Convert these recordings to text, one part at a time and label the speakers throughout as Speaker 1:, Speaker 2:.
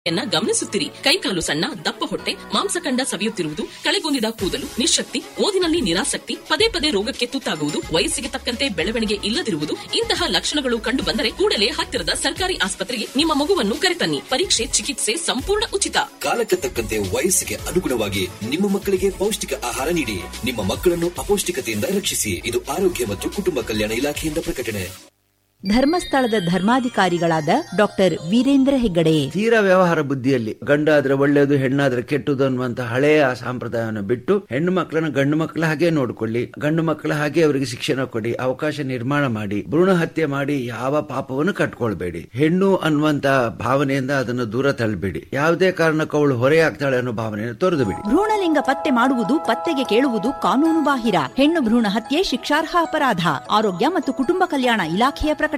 Speaker 1: ಯನ್ನ ಗಮನಿಸುತ್ತಿರಿ ಕೈಕಾಲು ಸಣ್ಣ ದಪ್ಪ ಹೊಟ್ಟೆ ಮಾಂಸಖಂಡ ಸವಿಯುತ್ತಿರುವುದು ಕಳೆಗುಂದಿದ ಕೂದಲು ನಿಶಕ್ತಿ ಓದಿನಲ್ಲಿ ನಿರಾಸಕ್ತಿ ಪದೇ ಪದೇ ರೋಗಕ್ಕೆ ತುತ್ತಾಗುವುದು ವಯಸ್ಸಿಗೆ ತಕ್ಕಂತೆ ಬೆಳವಣಿಗೆ ಇಲ್ಲದಿರುವುದು ಇಂತಹ ಲಕ್ಷಣಗಳು ಕಂಡು ಬಂದರೆ ಕೂಡಲೇ ಹತ್ತಿರದ ಸರ್ಕಾರಿ ಆಸ್ಪತ್ರೆಗೆ ನಿಮ್ಮ ಮಗುವನ್ನು ಕರೆತನ್ನಿ ಪರೀಕ್ಷೆ ಚಿಕಿತ್ಸೆ ಸಂಪೂರ್ಣ ಉಚಿತ
Speaker 2: ಕಾಲಕ್ಕೆ ತಕ್ಕಂತೆ ವಯಸ್ಸಿಗೆ ಅನುಗುಣವಾಗಿ ನಿಮ್ಮ ಮಕ್ಕಳಿಗೆ ಪೌಷ್ಟಿಕ ಆಹಾರ ನೀಡಿ ನಿಮ್ಮ ಮಕ್ಕಳನ್ನು ಅಪೌಷ್ಟಿಕತೆಯಿಂದ ರಕ್ಷಿಸಿ ಇದು ಆರೋಗ್ಯ ಮತ್ತು ಕುಟುಂಬ ಕಲ್ಯಾಣ ಇಲಾಖೆಯಿಂದ ಪ್ರಕಟಣೆ
Speaker 3: ಧರ್ಮಸ್ಥಳದ ಧರ್ಮಾಧಿಕಾರಿಗಳಾದ ಡಾಕ್ಟರ್ ವೀರೇಂದ್ರ ಹೆಗ್ಗಡೆ
Speaker 4: ತೀರಾ ವ್ಯವಹಾರ ಬುದ್ಧಿಯಲ್ಲಿ ಗಂಡಾದ್ರೆ ಒಳ್ಳೆಯದು ಹೆಣ್ಣಾದ್ರೆ ಕೆಟ್ಟದು ಅನ್ನುವಂತ ಹಳೆಯ ಸಂಪ್ರದಾಯವನ್ನು ಬಿಟ್ಟು ಹೆಣ್ಣು ಮಕ್ಕಳನ್ನ ಗಂಡು ಮಕ್ಕಳ ಹಾಗೆ ನೋಡ್ಕೊಳ್ಳಿ ಗಂಡು ಮಕ್ಕಳ ಹಾಗೆ ಅವರಿಗೆ ಶಿಕ್ಷಣ ಕೊಡಿ ಅವಕಾಶ ನಿರ್ಮಾಣ ಮಾಡಿ ಭ್ರೂಣ ಹತ್ಯೆ ಮಾಡಿ ಯಾವ ಪಾಪವನ್ನು ಕಟ್ಕೊಳ್ಬೇಡಿ ಹೆಣ್ಣು ಅನ್ನುವಂತ ಭಾವನೆಯಿಂದ ಅದನ್ನು ದೂರ ತಳ್ಳಬೇಡಿ ಯಾವುದೇ ಕಾರಣಕ್ಕೂ ಅವಳು ಹೊರೆಯಾಗ್ತಾಳೆ ಅನ್ನೋ ಭಾವನೆಯನ್ನು ತೊರೆದು ಬಿಡಿ
Speaker 3: ಭ್ರೂಣಲಿಂಗ ಪತ್ತೆ ಮಾಡುವುದು ಪತ್ತೆಗೆ ಕೇಳುವುದು ಕಾನೂನು ಬಾಹಿರ ಹೆಣ್ಣು ಭ್ರೂಣ ಹತ್ಯೆ ಶಿಕ್ಷಾರ್ಹ ಅಪರಾಧ ಆರೋಗ್ಯ ಮತ್ತು ಕುಟುಂಬ ಕಲ್ಯಾಣ ಇಲಾಖೆಯ ಪ್ರಕಟಣೆ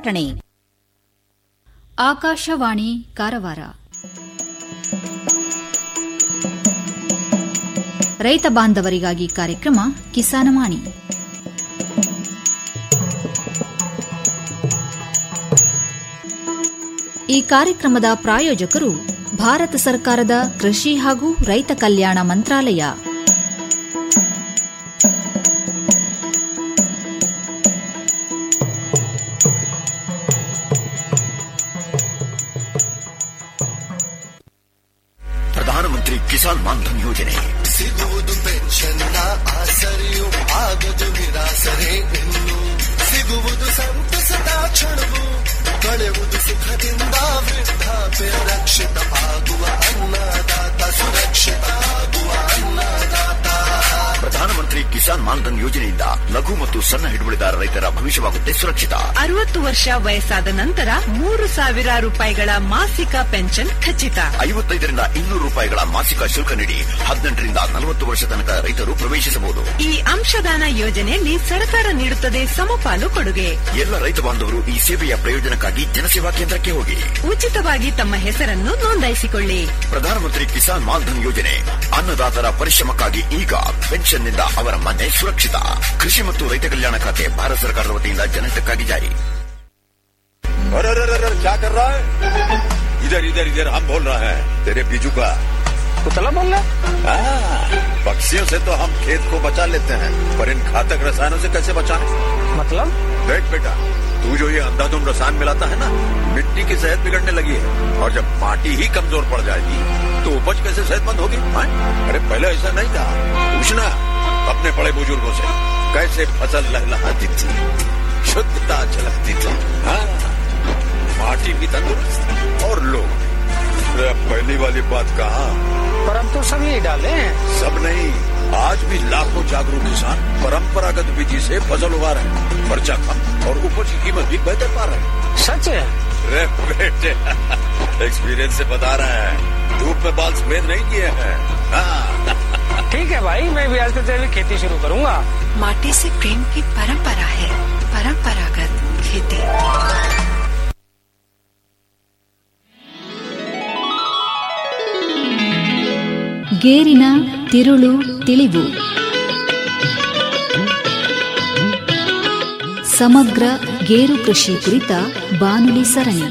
Speaker 5: ಆಕಾಶವಾಣಿ ಕಾರವಾರ ರೈತ ಬಾಂಧವರಿಗಾಗಿ ಕಾರ್ಯಕ್ರಮ ಕಿಸಾನವಾಣಿ ಈ ಕಾರ್ಯಕ್ರಮದ ಪ್ರಾಯೋಜಕರು ಭಾರತ ಸರ್ಕಾರದ ಕೃಷಿ ಹಾಗೂ ರೈತ ಕಲ್ಯಾಣ ಮಂತ್ರಾಲಯ
Speaker 6: ಪ್ರಧಾನಮಂತ್ರಿ ಕಿಸಾನ್ ಮಾನ್ಧನ್ ಯೋಜನೆ
Speaker 7: ಸಿಗುವುದು ಪೆನ್ಷನ್ನ ಆಸರೆಯು ಆಗದು ನಿರಾಸರೆ ಇನ್ನು ಸಿಗುವುದು ಸಂತಸದ ಕ್ಷಣವು ಕಳೆಯುವುದು ಸುಖದಿಂದ ವೃದ್ಧಾಪ್ಯ ರಕ್ಷಿತ ಆಗುವ ಅನ್ನದಾತ ಸುರಕ್ಷಿತ ಆಗುವ ಅನ್ನದಾತ
Speaker 6: ಪ್ರಧಾನಮಂತ್ರಿ ಕಿಸಾನ್ ಮಾನ್ಧನ್ ಯೋಜನೆಯಿಂದ ಲಘು ಮತ್ತು ಸಣ್ಣ ಹಿಡುವಳಿದಾರ ರೈತರ ಭವಿಷ್ಯವಾಗುತ್ತೆ ಸುರಕ್ಷಿತ
Speaker 8: ಅರವತ್ತು ವರ್ಷ ವಯಸ್ಸಾದ ನಂತರ ಮೂರು ಸಾವಿರ ರೂಪಾಯಿಗಳ ಮಾಸಿಕ ಪೆನ್ಷನ್ ಖಚಿತ
Speaker 6: ಐವತ್ತೈದರಿಂದ ಇನ್ನೂರು ರೂಪಾಯಿಗಳ ಮಾಸಿಕ ಶುಲ್ಕ ನೀಡಿ ಹದಿನೆಂಟರಿಂದ ನಲವತ್ತು ವರ್ಷ ತನಕ ರೈತರು ಪ್ರವೇಶಿಸಬಹುದು
Speaker 8: ಈ ಅಂಶದಾನ ಯೋಜನೆಯಲ್ಲಿ ಸರ್ಕಾರ ನೀಡುತ್ತದೆ ಸಮಪಾಲು ಕೊಡುಗೆ
Speaker 6: ಎಲ್ಲ ರೈತ ಬಾಂಧವರು ಈ ಸೇವೆಯ ಪ್ರಯೋಜನಕ್ಕಾಗಿ ಜನಸೇವಾ ಕೇಂದ್ರಕ್ಕೆ ಹೋಗಿ
Speaker 8: ಉಚಿತವಾಗಿ ತಮ್ಮ ಹೆಸರನ್ನು ನೋಂದಾಯಿಸಿಕೊಳ್ಳಿ
Speaker 6: ಪ್ರಧಾನಮಂತ್ರಿ ಕಿಸಾನ್ ಮಾನ್ಧನ್ ಯೋಜನೆ ಅನ್ನದಾತರ ಪರಿಶ್ರಮಕ್ಕಾಗಿ ಈಗ ಪೆನ್ಷನ್ನಿಂದ ಅವರ ಮನೆ ಸುರಕ್ಷಿತ ಕೃಷಿ ಮತ್ತು ರೈತ ಕಲ್ಯಾಣ ಖಾತೆ ಭಾರತ ಸರ್ಕಾರದ ವತಿಯಿಂದ ಜನಹಿತಕ್ಕಾಗಿ ಜಾರಿ
Speaker 9: अरे अरे अरे अरे, क्या कर रहा है इधर इधर इधर हम बोल रहे हैं तेरे बीजू का कुतला बोल रहा पक्षियों से तो हम खेत को बचा लेते हैं पर इन घातक रसायनों से कैसे बचाएं मतलब देख बेटा तू जो ये अंधाधुंध रसायन मिलाता है ना मिट्टी की सेहत बिगड़ने लगी है और जब माटी ही कमजोर पड़ जाएगी तो उपज कैसे सेहतमंद होगी हाँ? अरे पहले ऐसा नहीं था पूछना अपने बड़े बुजुर्गों से कैसे फसल लहलहाती थी शुद्धता झलकती थी हाँ पार्टी भी तंदुरुस्त और लोग अरे अब पहली वाली बात कहा पर हम तो सब यही डाले हैं सब नहीं आज भी लाखों जागरूक किसान परंपरागत विधि से फसल उगा रहे हैं खर्चा कम और उपज की कीमत भी बेहतर पा रहे हैं सच है अरे बेटे एक्सपीरियंस से बता रहे हैं धूप में बाल सफेद नहीं किए हैं हाँ
Speaker 10: ठीक है भाई मैं भी आज से खेती शुरू करूंगा
Speaker 8: माटी से प्रेम की परंपरा है परंपरागत खेती
Speaker 5: ಗೇರಿನ ತಿರುಳು ತಿಳಿವು ಸಮಗ್ರ ಗೇರು ಕೃಷಿ ಕುರಿತ ಬಾನುಲಿ ಸರಣಿ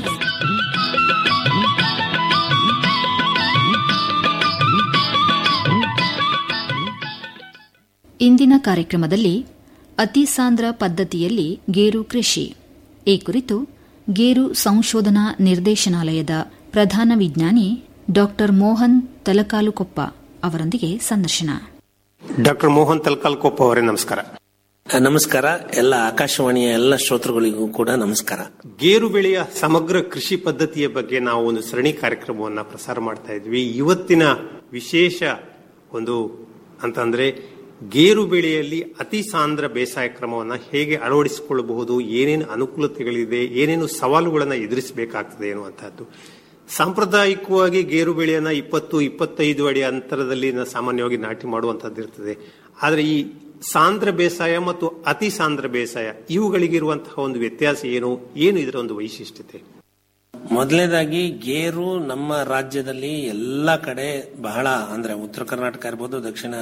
Speaker 5: ಇಂದಿನ ಕಾರ್ಯಕ್ರಮದಲ್ಲಿ ಅತಿ ಸಾಂದ್ರ ಪದ್ಧತಿಯಲ್ಲಿ ಗೇರು ಕೃಷಿ ಈ ಕುರಿತು ಗೇರು ಸಂಶೋಧನಾ ನಿರ್ದೇಶನಾಲಯದ ಪ್ರಧಾನ ವಿಜ್ಞಾನಿ ಡಾಕ್ಟರ್ ಮೋಹನ್ ತಲಕಾಲುಕೊಪ್ಪ ಅವರೊಂದಿಗೆ ಸಂದರ್ಶನ
Speaker 11: ಡಾಕ್ಟರ್ ಮೋಹನ್ ತಲ್ಕಾಲ್ಕೊಪ್ಪ ಅವರೇ ನಮಸ್ಕಾರ
Speaker 12: ನಮಸ್ಕಾರ ಎಲ್ಲ ಆಕಾಶವಾಣಿಯ ಎಲ್ಲ ಶ್ರೋತೃಗಳಿಗೂ ಕೂಡ ನಮಸ್ಕಾರ
Speaker 11: ಗೇರು ಬೆಳೆಯ ಸಮಗ್ರ ಕೃಷಿ ಪದ್ಧತಿಯ ಬಗ್ಗೆ ನಾವು ಒಂದು ಸರಣಿ ಕಾರ್ಯಕ್ರಮವನ್ನ ಪ್ರಸಾರ ಮಾಡ್ತಾ ಇದ್ವಿ ಇವತ್ತಿನ ವಿಶೇಷ ಒಂದು ಅಂತಂದ್ರೆ ಗೇರು ಬೆಳೆಯಲ್ಲಿ ಅತಿ ಸಾಂದ್ರ ಬೇಸಾಯ ಕ್ರಮವನ್ನ ಹೇಗೆ ಅಳವಡಿಸಿಕೊಳ್ಳಬಹುದು ಏನೇನು ಅನುಕೂಲತೆಗಳಿದೆ ಏನೇನು ಸವಾಲುಗಳನ್ನ ಎದುರಿಸಬೇಕಾಗ್ತದೆ ಎನ್ನುವಂತಹದ್ದು ಸಾಂಪ್ರದಾಯಿಕವಾಗಿ ಗೇರು ಬೆಳೆಯನ್ನ ಇಪ್ಪತ್ತು ಇಪ್ಪತ್ತೈದು ಅಡಿ ಅಂತರದಲ್ಲಿ ನ- ಸಾಮಾನ್ಯವಾಗಿ ನಾಟಿ ಮಾಡುವಂತದ್ದು ಇರ್ತದೆ ಆದರೆ ಈ ಸಾಂದ್ರ ಬೇಸಾಯ ಮತ್ತು ಅತಿ ಸಾಂದ್ರ ಬೇಸಾಯ ಇವುಗಳಿಗಿರುವಂತಹ ಒಂದು ವ್ಯತ್ಯಾಸ ಏನು ಏನು ಇದರ ಒಂದು ವೈಶಿಷ್ಟ್ಯತೆ
Speaker 12: ಮೊದಲನೇದಾಗಿ ಗೇರು ನಮ್ಮ ರಾಜ್ಯದಲ್ಲಿ ಎಲ್ಲ ಕಡೆ ಬಹಳ ಅಂದ್ರೆ ಉತ್ತರ ಕರ್ನಾಟಕ ಇರ್ಬೋದು ದಕ್ಷಿಣ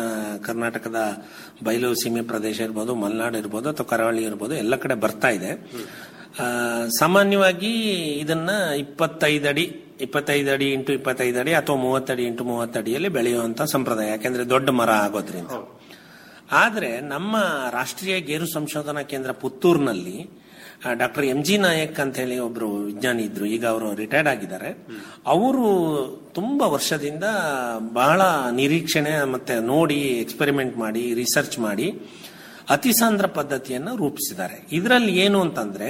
Speaker 12: ಕರ್ನಾಟಕದ ಬಯಲು ಸೀಮೆ ಪ್ರದೇಶ ಇರ್ಬೋದು ಮಲೆನಾಡು ಇರ್ಬೋದು ಅಥವಾ ಕರಾವಳಿ ಇರ್ಬೋದು ಎಲ್ಲ ಕಡೆ ಬರ್ತಾ ಇದೆ ಆ, ಸಾಮಾನ್ಯವಾಗಿ ಇದನ್ನ ಇಪ್ಪತ್ತೈದು ಅಡಿ ಇಪ್ಪತ್ತೈದು ಅಡಿ ಇಂಟು ಇಪ್ಪತ್ತೈದು ಅಡಿ ಅಥವಾ ಮೂವತ್ತಡಿ ಇಂಟು ಮೂವತ್ತಡಿಯಲ್ಲಿ ಬೆಳೆಯುವಂತ ಸಂಪ್ರದಾಯ ಯಾಕೆಂದ್ರೆ ದೊಡ್ಡ ಮರ ಆಗೋದ್ರಿಂದ ಆದ್ರೆ ನಮ್ಮ ರಾಷ್ಟ್ರೀಯ ಗೇರು ಸಂಶೋಧನಾ ಕೇಂದ್ರ ಪುತ್ತೂರಿನಲ್ಲಿ ಡಾಕ್ಟರ್ ಎಂ ಜಿ ನಾಯಕ್ ಅಂತ ಹೇಳಿ ಒಬ್ರು ವಿಜ್ಞಾನಿ ಇದ್ರು ಈಗ ಅವರು ರಿಟೈರ್ಡ್ ಆಗಿದ್ದಾರೆ ಅವರು ತುಂಬಾ ವರ್ಷದಿಂದ ಬಹಳ ನಿರೀಕ್ಷಣೆ ಮತ್ತೆ ನೋಡಿ ಎಕ್ಸ್ಪೆರಿಮೆಂಟ್ ಮಾಡಿ ರಿಸರ್ಚ್ ಮಾಡಿ ಅತಿಸಾಂದ್ರ ಪದ್ಧತಿಯನ್ನು ರೂಪಿಸಿದ್ದಾರೆ ಇದರಲ್ಲಿ ಏನು ಅಂತಂದ್ರೆ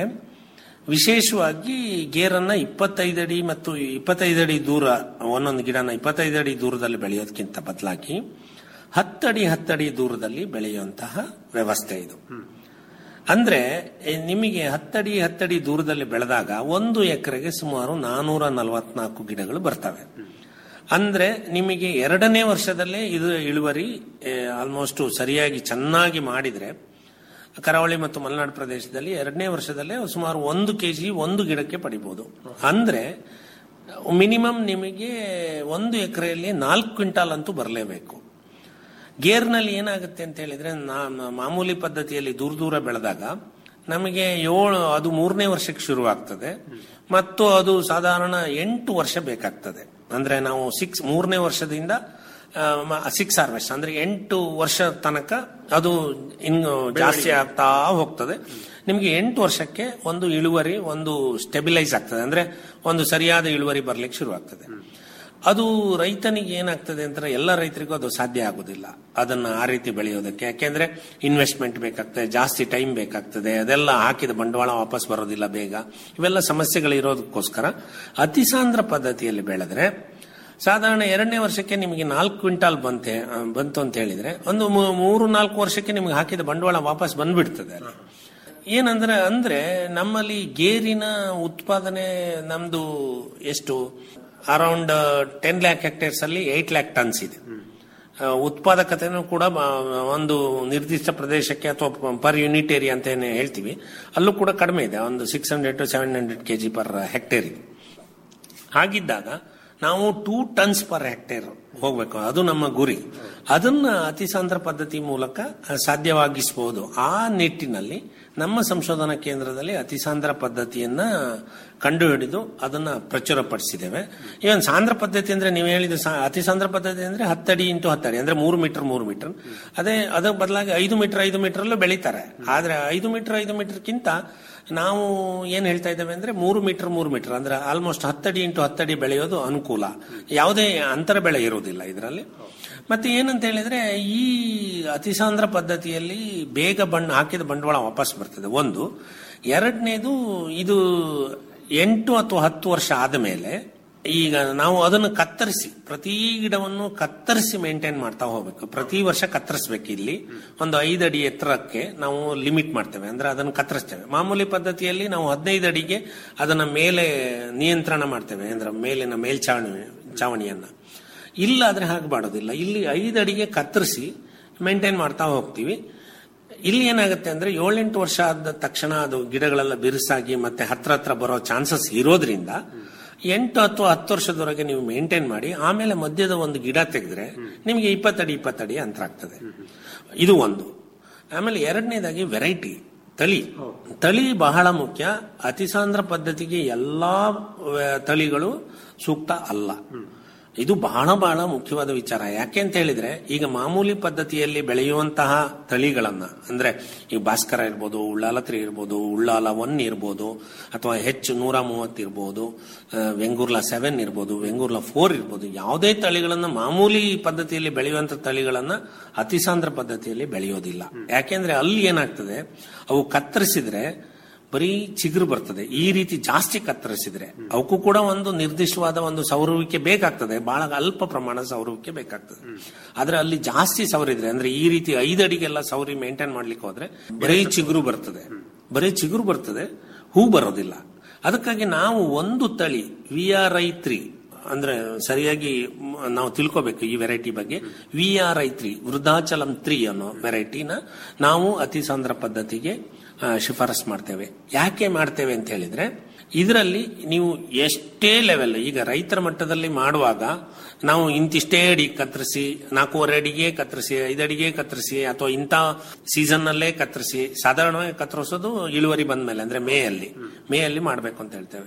Speaker 12: ವಿಶೇಷವಾಗಿ ಗೇರನ್ನ ಇಪ್ಪತ್ತೈದು ಅಡಿ ಮತ್ತು ಇಪ್ಪತ್ತೈದು ಅಡಿ ದೂರ ಒಂದೊಂದು ಗಿಡನ ಇಪ್ಪತ್ತೈದು ಅಡಿ ದೂರದಲ್ಲಿ ಬೆಳೆಯೋದಕ್ಕಿಂತ ಬದಲಾಗಿ ಹತ್ತಡಿ ಹತ್ತಡಿ ದೂರದಲ್ಲಿ ಬೆಳೆಯುವಂತಹ ವ್ಯವಸ್ಥೆ ಇದು ಅಂದ್ರೆ ಎ, ನಿಮಗೆ ಹತ್ತಡಿ ಹತ್ತಡಿ ದೂರದಲ್ಲಿ ಬೆಳೆದಾಗ ಒಂದು ಎಕರೆಗೆ ಸುಮಾರು ನಾನೂರ ನಲವತ್ನಾಲ್ಕು ಗಿಡಗಳು ಬರ್ತವೆ ಅಂದ್ರೆ ನಿಮಗೆ ಎರಡನೇ ವರ್ಷದಲ್ಲೇ ಇದು ಇಳುವರಿ ಆಲ್ಮೋಸ್ಟ್ ಸರಿಯಾಗಿ ಚೆನ್ನಾಗಿ ಮಾಡಿದ್ರೆ ಕರಾವಳಿ ಮತ್ತು ಮಲೆನಾಡು ಪ್ರದೇಶದಲ್ಲಿ ಎರಡನೇ ವರ್ಷದಲ್ಲೇ ಸುಮಾರು ಒಂದು ಕೆಜಿ ಒಂದು ಗಿಡಕ್ಕೆ ಪಡಿಬಹುದು ಅಂದ್ರೆ ಮಿನಿಮಮ್ ನಿಮಗೆ ಒಂದು ಎಕರೆಯಲ್ಲಿ ನಾಲ್ಕು ಕ್ವಿಂಟಾಲ್ ಅಂತೂ ಬರಲೇಬೇಕು ಗೇರ್ನಲ್ಲಿ ಏನಾಗುತ್ತೆ ಅಂತ ಹೇಳಿದ್ರೆ ನಾ- ಮಾಮೂಲಿ ಪದ್ಧತಿಯಲ್ಲಿ ದೂರ ದೂರ ಬೆಳೆದಾಗ ನಮಗೆ ಏಳು ಅದು ಮೂರನೇ ವರ್ಷಕ್ಕೆ ಶುರು ಆಗ್ತದೆ ಮತ್ತು ಅದು ಸಾಧಾರಣ ಎಂಟು ವರ್ಷ ಬೇಕಾಗ್ತದೆ ಅಂದ್ರೆ ನಾವು ಸಿಕ್ಸ್ ಮೂರನೇ ವರ್ಷದಿಂದ ಸಿಕ್ಸ್ ಹಾರ್ವೆಸ್ಟ್ ಅಂದ್ರೆ ಎಂಟು ವರ್ಷ ತನಕ ಅದು ಇನ್ನು ಜಾಸ್ತಿ ಆಗ್ತಾ ಹೋಗ್ತದೆ ನಿಮಗೆ ಎಂಟು ವರ್ಷಕ್ಕೆ ಒಂದು ಇಳುವರಿ ಒಂದು ಸ್ಟೆಬಿಲೈಸ್ ಆಗ್ತದೆ ಅಂದ್ರೆ ಒಂದು ಸರಿಯಾದ ಇಳುವರಿ ಬರ್ಲಿಕ್ಕೆ ಶುರು ಆಗ್ತದೆ ಅದು ರೈತನಿಗೆ ಏನಾಗ್ತದೆ ಅಂತ ಎಲ್ಲ ರೈತರಿಗೂ ಅದು ಸಾಧ್ಯ ಆಗುದಿಲ್ಲ ಅದನ್ನ ಆ ರೀತಿ ಬೆಳೆಯೋದಕ್ಕೆ ಯಾಕೆಂದ್ರೆ ಇನ್ವೆಸ್ಟ್ಮೆಂಟ್ ಬೇಕಾಗ್ತದೆ ಜಾಸ್ತಿ ಟೈಮ್ ಬೇಕಾಗ್ತದೆ ಅದೆಲ್ಲ ಹಾಕಿದ ಬಂಡವಾಳ ವಾಪಸ್ ಬರೋದಿಲ್ಲ ಬೇಗ ಇವೆಲ್ಲ ಸಮಸ್ಯೆಗಳಿರೋದಕ್ಕೋಸ್ಕರ ಅತಿಸಾಂದ್ರ ಪದ್ಧತಿಯಲ್ಲಿ ಬೆಳೆದ್ರೆ ಸಾಧಾರಣ ಎರಡನೇ ವರ್ಷಕ್ಕೆ ನಿಮಗೆ ನಾಲ್ಕು ಕ್ವಿಂಟಾಲ್ ಬಂತೆ ಆ, ಬಂತು ಅಂತ ಹೇಳಿದ್ರೆ ಒಂದು ಮೂ- ಮೂರು ನಾಲ್ಕು ವರ್ಷಕ್ಕೆ ನಿಮಗೆ ಹಾಕಿದ ಬಂಡವಾಳ ವಾಪಸ್ ಬಂದ್ಬಿಡ್ತದೆ ಅಲ್ಲಿ. ಏನಂದ್ರೆ ಅಂದ್ರೆ ನಮ್ಮಲ್ಲಿ ಗೇರಿನ ಉತ್ಪಾದನೆ ನಮ್ದು ಎಷ್ಟು ಅರೌಂಡ್ ಟೆನ್ ಲ್ಯಾಕ್ ಹೆಕ್ಟೇರ್ಸ್ ಅಲ್ಲಿ ಏಟ್ ಲ್ಯಾಕ್ ಟನ್ಸ್ ಇದೆ ಆ, ಉತ್ಪಾದಕತೆನೂ ಕೂಡ ಬ- ಒಂದು ನಿರ್ದಿಷ್ಟ ಪ್ರದೇಶಕ್ಕೆ ಅಥವಾ ಪರ್ ಯೂನಿಟ್ ಏರಿಯಾ ಅಂತ ಏನು ಹೇಳ್ತೀವಿ ಅಲ್ಲೂ ಕೂಡ ಕಡಿಮೆ ಇದೆ ಒಂದು six hundred to seven hundred KG per hectare ಇದೆ ಹಾಗಿದ್ದಾಗ ನಾವು ಟೂ ಟನ್ಸ್ ಪರ್ ಹೆಕ್ಟೇರ್ ಹೋಗ್ಬೇಕು ಅದು ನಮ್ಮ ಗುರಿ ಅದನ್ನ ಅತಿಸಾಂದ್ರ ಪದ್ಧತಿ ಮೂಲಕ ಸಾಧ್ಯವಾಗಿಸಬಹುದು ಆ ನಿಟ್ಟಿನಲ್ಲಿ ನಮ್ಮ ಸಂಶೋಧನಾ ಕೇಂದ್ರದಲ್ಲಿ ಅತಿಸಾಂದ್ರ ಪದ್ಧತಿಯನ್ನ ಕಂಡುಹಿಡಿದು ಅದನ್ನ ಪ್ರಚುರಪಡಿಸಿದ್ದೇವೆ ಇವನ್ ಸಾಂದ್ರ ಪದ್ಧತಿ ಅಂದ್ರೆ ನೀವು ಹೇಳಿದ ಸಾ- ಅತಿಸಾಂದ್ರ ಪದ್ಧತಿ ಅಂದ್ರೆ ಹತ್ತಡಿ ಇಂಟು ಹತ್ತಡಿ ಅಂದ್ರೆ ಮೂರು ಮೀಟರ್ ಮೂರು ಮೀಟರ್ ಅದೇ ಅದರ ಬದಲಾಗಿ ಐದು ಮೀಟರ್ ಐದು ಮೀಟರ್ ಅಲ್ಲೂ ಬೆಳೀತಾರೆ ಆದ್ರೆ ಐದು ಮೀಟರ್ ಐದು ಮೀಟರ್ಗಿಂತ ನಾವು ಏನ್ ಹೇಳ್ತಾ ಇದ್ದೇವೆ ಅಂದ್ರೆ ಮೂರು ಮೀಟರ್ ಮೂರು ಮೀಟರ್ ಅಂದ್ರೆ ಆಲ್ಮೋಸ್ಟ್ ಹತ್ತಡಿ ಇಂಟು ಹತ್ತಡಿ ಬೆಳೆಯೋದು ಅನುಕೂಲ ಯಾವುದೇ ಅಂತರ ಬೆಳೆ ಇರುವುದಿಲ್ಲ ಇದರಲ್ಲಿ ಮತ್ತೆ ಏನಂತ ಹೇಳಿದ್ರೆ ಈ ಅತಿಸಾಂದ್ರ ಪದ್ಧತಿಯಲ್ಲಿ ಬೇಗ ಬಣ್ಣ ಹಾಕಿದ ಬಂಡವಾಳ ವಾಪಸ್ ಬರ್ತದೆ ಒಂದು ಎರಡನೇದು ಇದು ಎಂಟು ಅಥವಾ ಹತ್ತು ವರ್ಷ ಆದ ಮೇಲೆ ಈಗ ನಾವು ಅದನ್ನು ಕತ್ತರಿಸಿ ಪ್ರತಿ ಗಿಡವನ್ನು ಕತ್ತರಿಸಿ ಮೇಂಟೈನ್ ಮಾಡ್ತಾ ಹೋಗ್ಬೇಕು ಪ್ರತಿ ವರ್ಷ ಕತ್ತರಿಸ್ಬೇಕು ಇಲ್ಲಿ ಒಂದು ಐದು ಅಡಿ ಎತ್ತರಕ್ಕೆ ನಾವು ಲಿಮಿಟ್ ಮಾಡ್ತೇವೆ ಅಂದ್ರೆ ಅದನ್ನು ಕತ್ತರಿಸ್ತೇವೆ ಮಾಮೂಲಿ ಪದ್ಧತಿಯಲ್ಲಿ ನಾವು ಹದಿನೈದು ಅಡಿಗೆ ಅದನ್ನ ಮೇಲೆ ನಿಯಂತ್ರಣ ಮಾಡ್ತೇವೆ ಅಂದ್ರೆ ಮೇಲಿನ ಮೇಲ್ಚಾವಣಿ ಚಾವಣಿಯನ್ನ ಇಲ್ಲ ಆದ್ರೆ ಹಾಗೆ ಮಾಡೋದಿಲ್ಲ ಇಲ್ಲಿ ಐದು ಅಡಿಗೆ ಕತ್ತರಿಸಿ ಮೇಂಟೈನ್ ಮಾಡ್ತಾ ಹೋಗ್ತೀವಿ ಇಲ್ಲಿ ಏನಾಗುತ್ತೆ ಅಂದ್ರೆ ಏಳೆಂಟು ವರ್ಷ ಆದ ತಕ್ಷಣ ಅದು ಗಿಡಗಳೆಲ್ಲ ಬಿರುಸಾಗಿ ಮತ್ತೆ ಹತ್ರ ಹತ್ರ ಬರೋ ಚಾನ್ಸಸ್ ಇರೋದ್ರಿಂದ ಎಂಟು ಅಥವಾ ಹತ್ತು ವರ್ಷದವರೆಗೆ ನೀವು ಮೇಂಟೈನ್ ಮಾಡಿ ಆಮೇಲೆ ಮಧ್ಯದ ಒಂದು ಗಿಡ ತೆಗೆದ್ರೆ ನಿಮಗೆ ಇಪ್ಪತ್ತಡಿ ಇಪ್ಪತ್ತಡಿ ಅಂತರ ಆಗ್ತದೆ ಇದು ಒಂದು ಆಮೇಲೆ ಎರಡನೇದಾಗಿ ವೆರೈಟಿ ತಳಿ ತಳಿ ಬಹಳ ಮುಖ್ಯ ಅತಿಸಾಂದ್ರ ಪದ್ಧತಿಗೆ ಎಲ್ಲಾ ಆ, ತಳಿಗಳು ಸೂಕ್ತ ಅಲ್ಲ ಇದು ಬಹಳ ಬಹಳ ಮುಖ್ಯವಾದ ವಿಚಾರ ಯಾಕೆ ಅಂತ ಹೇಳಿದ್ರೆ ಈಗ ಮಾಮೂಲಿ ಪದ್ಧತಿಯಲ್ಲಿ ಬೆಳೆಯುವಂತಹ ತಳಿಗಳನ್ನ ಅಂದ್ರೆ ಈ ಭಾಸ್ಕರ ಇರ್ಬೋದು ಉಳ್ಳಾಲ ತ್ರೀ ಇರ್ಬೋದು ಉಳ್ಳಾಲ ಒನ್ ಇರ್ಬೋದು ಅಥವಾ ಹೆಚ್ಚು ನೂರ ಮೂವತ್ತು ಇರ್ಬೋದು ಆ, ವೆಂಗೂರ್ಲಾ ಸೆವೆನ್ ಇರ್ಬೋದು ವೆಂಗೂರ್ಲಾ ಫೋರ್ ಇರ್ಬೋದು ಯಾವುದೇ ತಳಿಗಳನ್ನ ಮಾಮೂಲಿ ಪದ್ಧತಿಯಲ್ಲಿ ಬೆಳೆಯುವಂತ ತಳಿಗಳನ್ನ ಅತಿಸಾಂದ್ರ ಪದ್ಧತಿಯಲ್ಲಿ ಬೆಳೆಯೋದಿಲ್ಲ ಯಾಕೆಂದ್ರೆ ಅಲ್ಲಿ ಏನಾಗ್ತದೆ ಅವು ಕತ್ತರಿಸಿದ್ರೆ ಬರೀ ಚಿಗುರು ಬರ್ತದೆ ಈ ರೀತಿ ಜಾಸ್ತಿ ಕತ್ತರಿಸಿದ್ರೆ ಅವಕ್ಕೂ ಕೂಡ ಒಂದು ನಿರ್ದಿಷ್ಟವಾದ ಒಂದು ಸೌರುವಿಕೆ ಬೇಕಾಗ್ತದೆ ಬಹಳ ಅಲ್ಪ ಪ್ರಮಾಣದ ಸೌರುವಿಕೆ ಬೇಕಾಗ್ತದೆ ಆದ್ರೆ ಅಲ್ಲಿ ಜಾಸ್ತಿ ಸೌರಿದ್ರೆ ಅಂದ್ರೆ ಈ ರೀತಿ ಐದು ಅಡಿಗೆಲ್ಲ ಸೌರಿ ಮೇಂಟೈನ್ ಮಾಡ್ಲಿಕ್ಕೆ ಹೋದ್ರೆ ಬರೀ ಚಿಗುರು ಬರ್ತದೆ ಬರೀ ಚಿಗುರು ಬರ್ತದೆ ಹೂ ಬರೋದಿಲ್ಲ ಅದಕ್ಕಾಗಿ ನಾವು ಒಂದು ತಳಿ ವಿ ಆರ್ ಐ ತ್ರೀ ಅಂದ್ರೆ ಸರಿಯಾಗಿ ಮ್, ನಾವು ತಿಳ್ಕೋಬೇಕು ಈ ವೆರೈಟಿ ಬಗ್ಗೆ V R I three Vridhachalam three ಅನ್ನೋ ವೆರೈಟಿನ ನಾವು ಅತಿ ಸಾಂದ್ರ ಪದ್ಧತಿಗೆ ಆ, ಶಿಫಾರಸ್ ಮಾಡ್ತೇವೆ ಯಾಕೆ ಮಾಡ್ತೇವೆ ಅಂತ ಹೇಳಿದ್ರೆ ಇದರಲ್ಲಿ ನೀವು ಎಷ್ಟೇ ಲೆವೆಲ್ ಈಗ ರೈತರ ಮಟ್ಟದಲ್ಲಿ ಮಾಡುವಾಗ ನಾವು ಇಂತಿಷ್ಟೇ ಅಡಿ ಕತ್ತರಿಸಿ ನಾಲ್ಕೂವರೆ ಅಡಿಗೆ ಕತ್ತರಿಸಿ ಐದು ಅಡಿಗೆ ಕತ್ತರಿಸಿ ಅಥವಾ ಇಂಥ ಸೀಸನ್ ನಲ್ಲೇ ಕತ್ತರಿಸಿ ಸಾಧಾರಣವಾಗಿ ಕತ್ತರಿಸೋದು ಇಳುವರಿ ಬಂದ ಮೇಲೆ ಅಂದ್ರೆ ಮೇ ಅಲ್ಲಿ ಮೇ ಅಲ್ಲಿ ಮಾಡಬೇಕು ಅಂತ ಹೇಳ್ತೇವೆ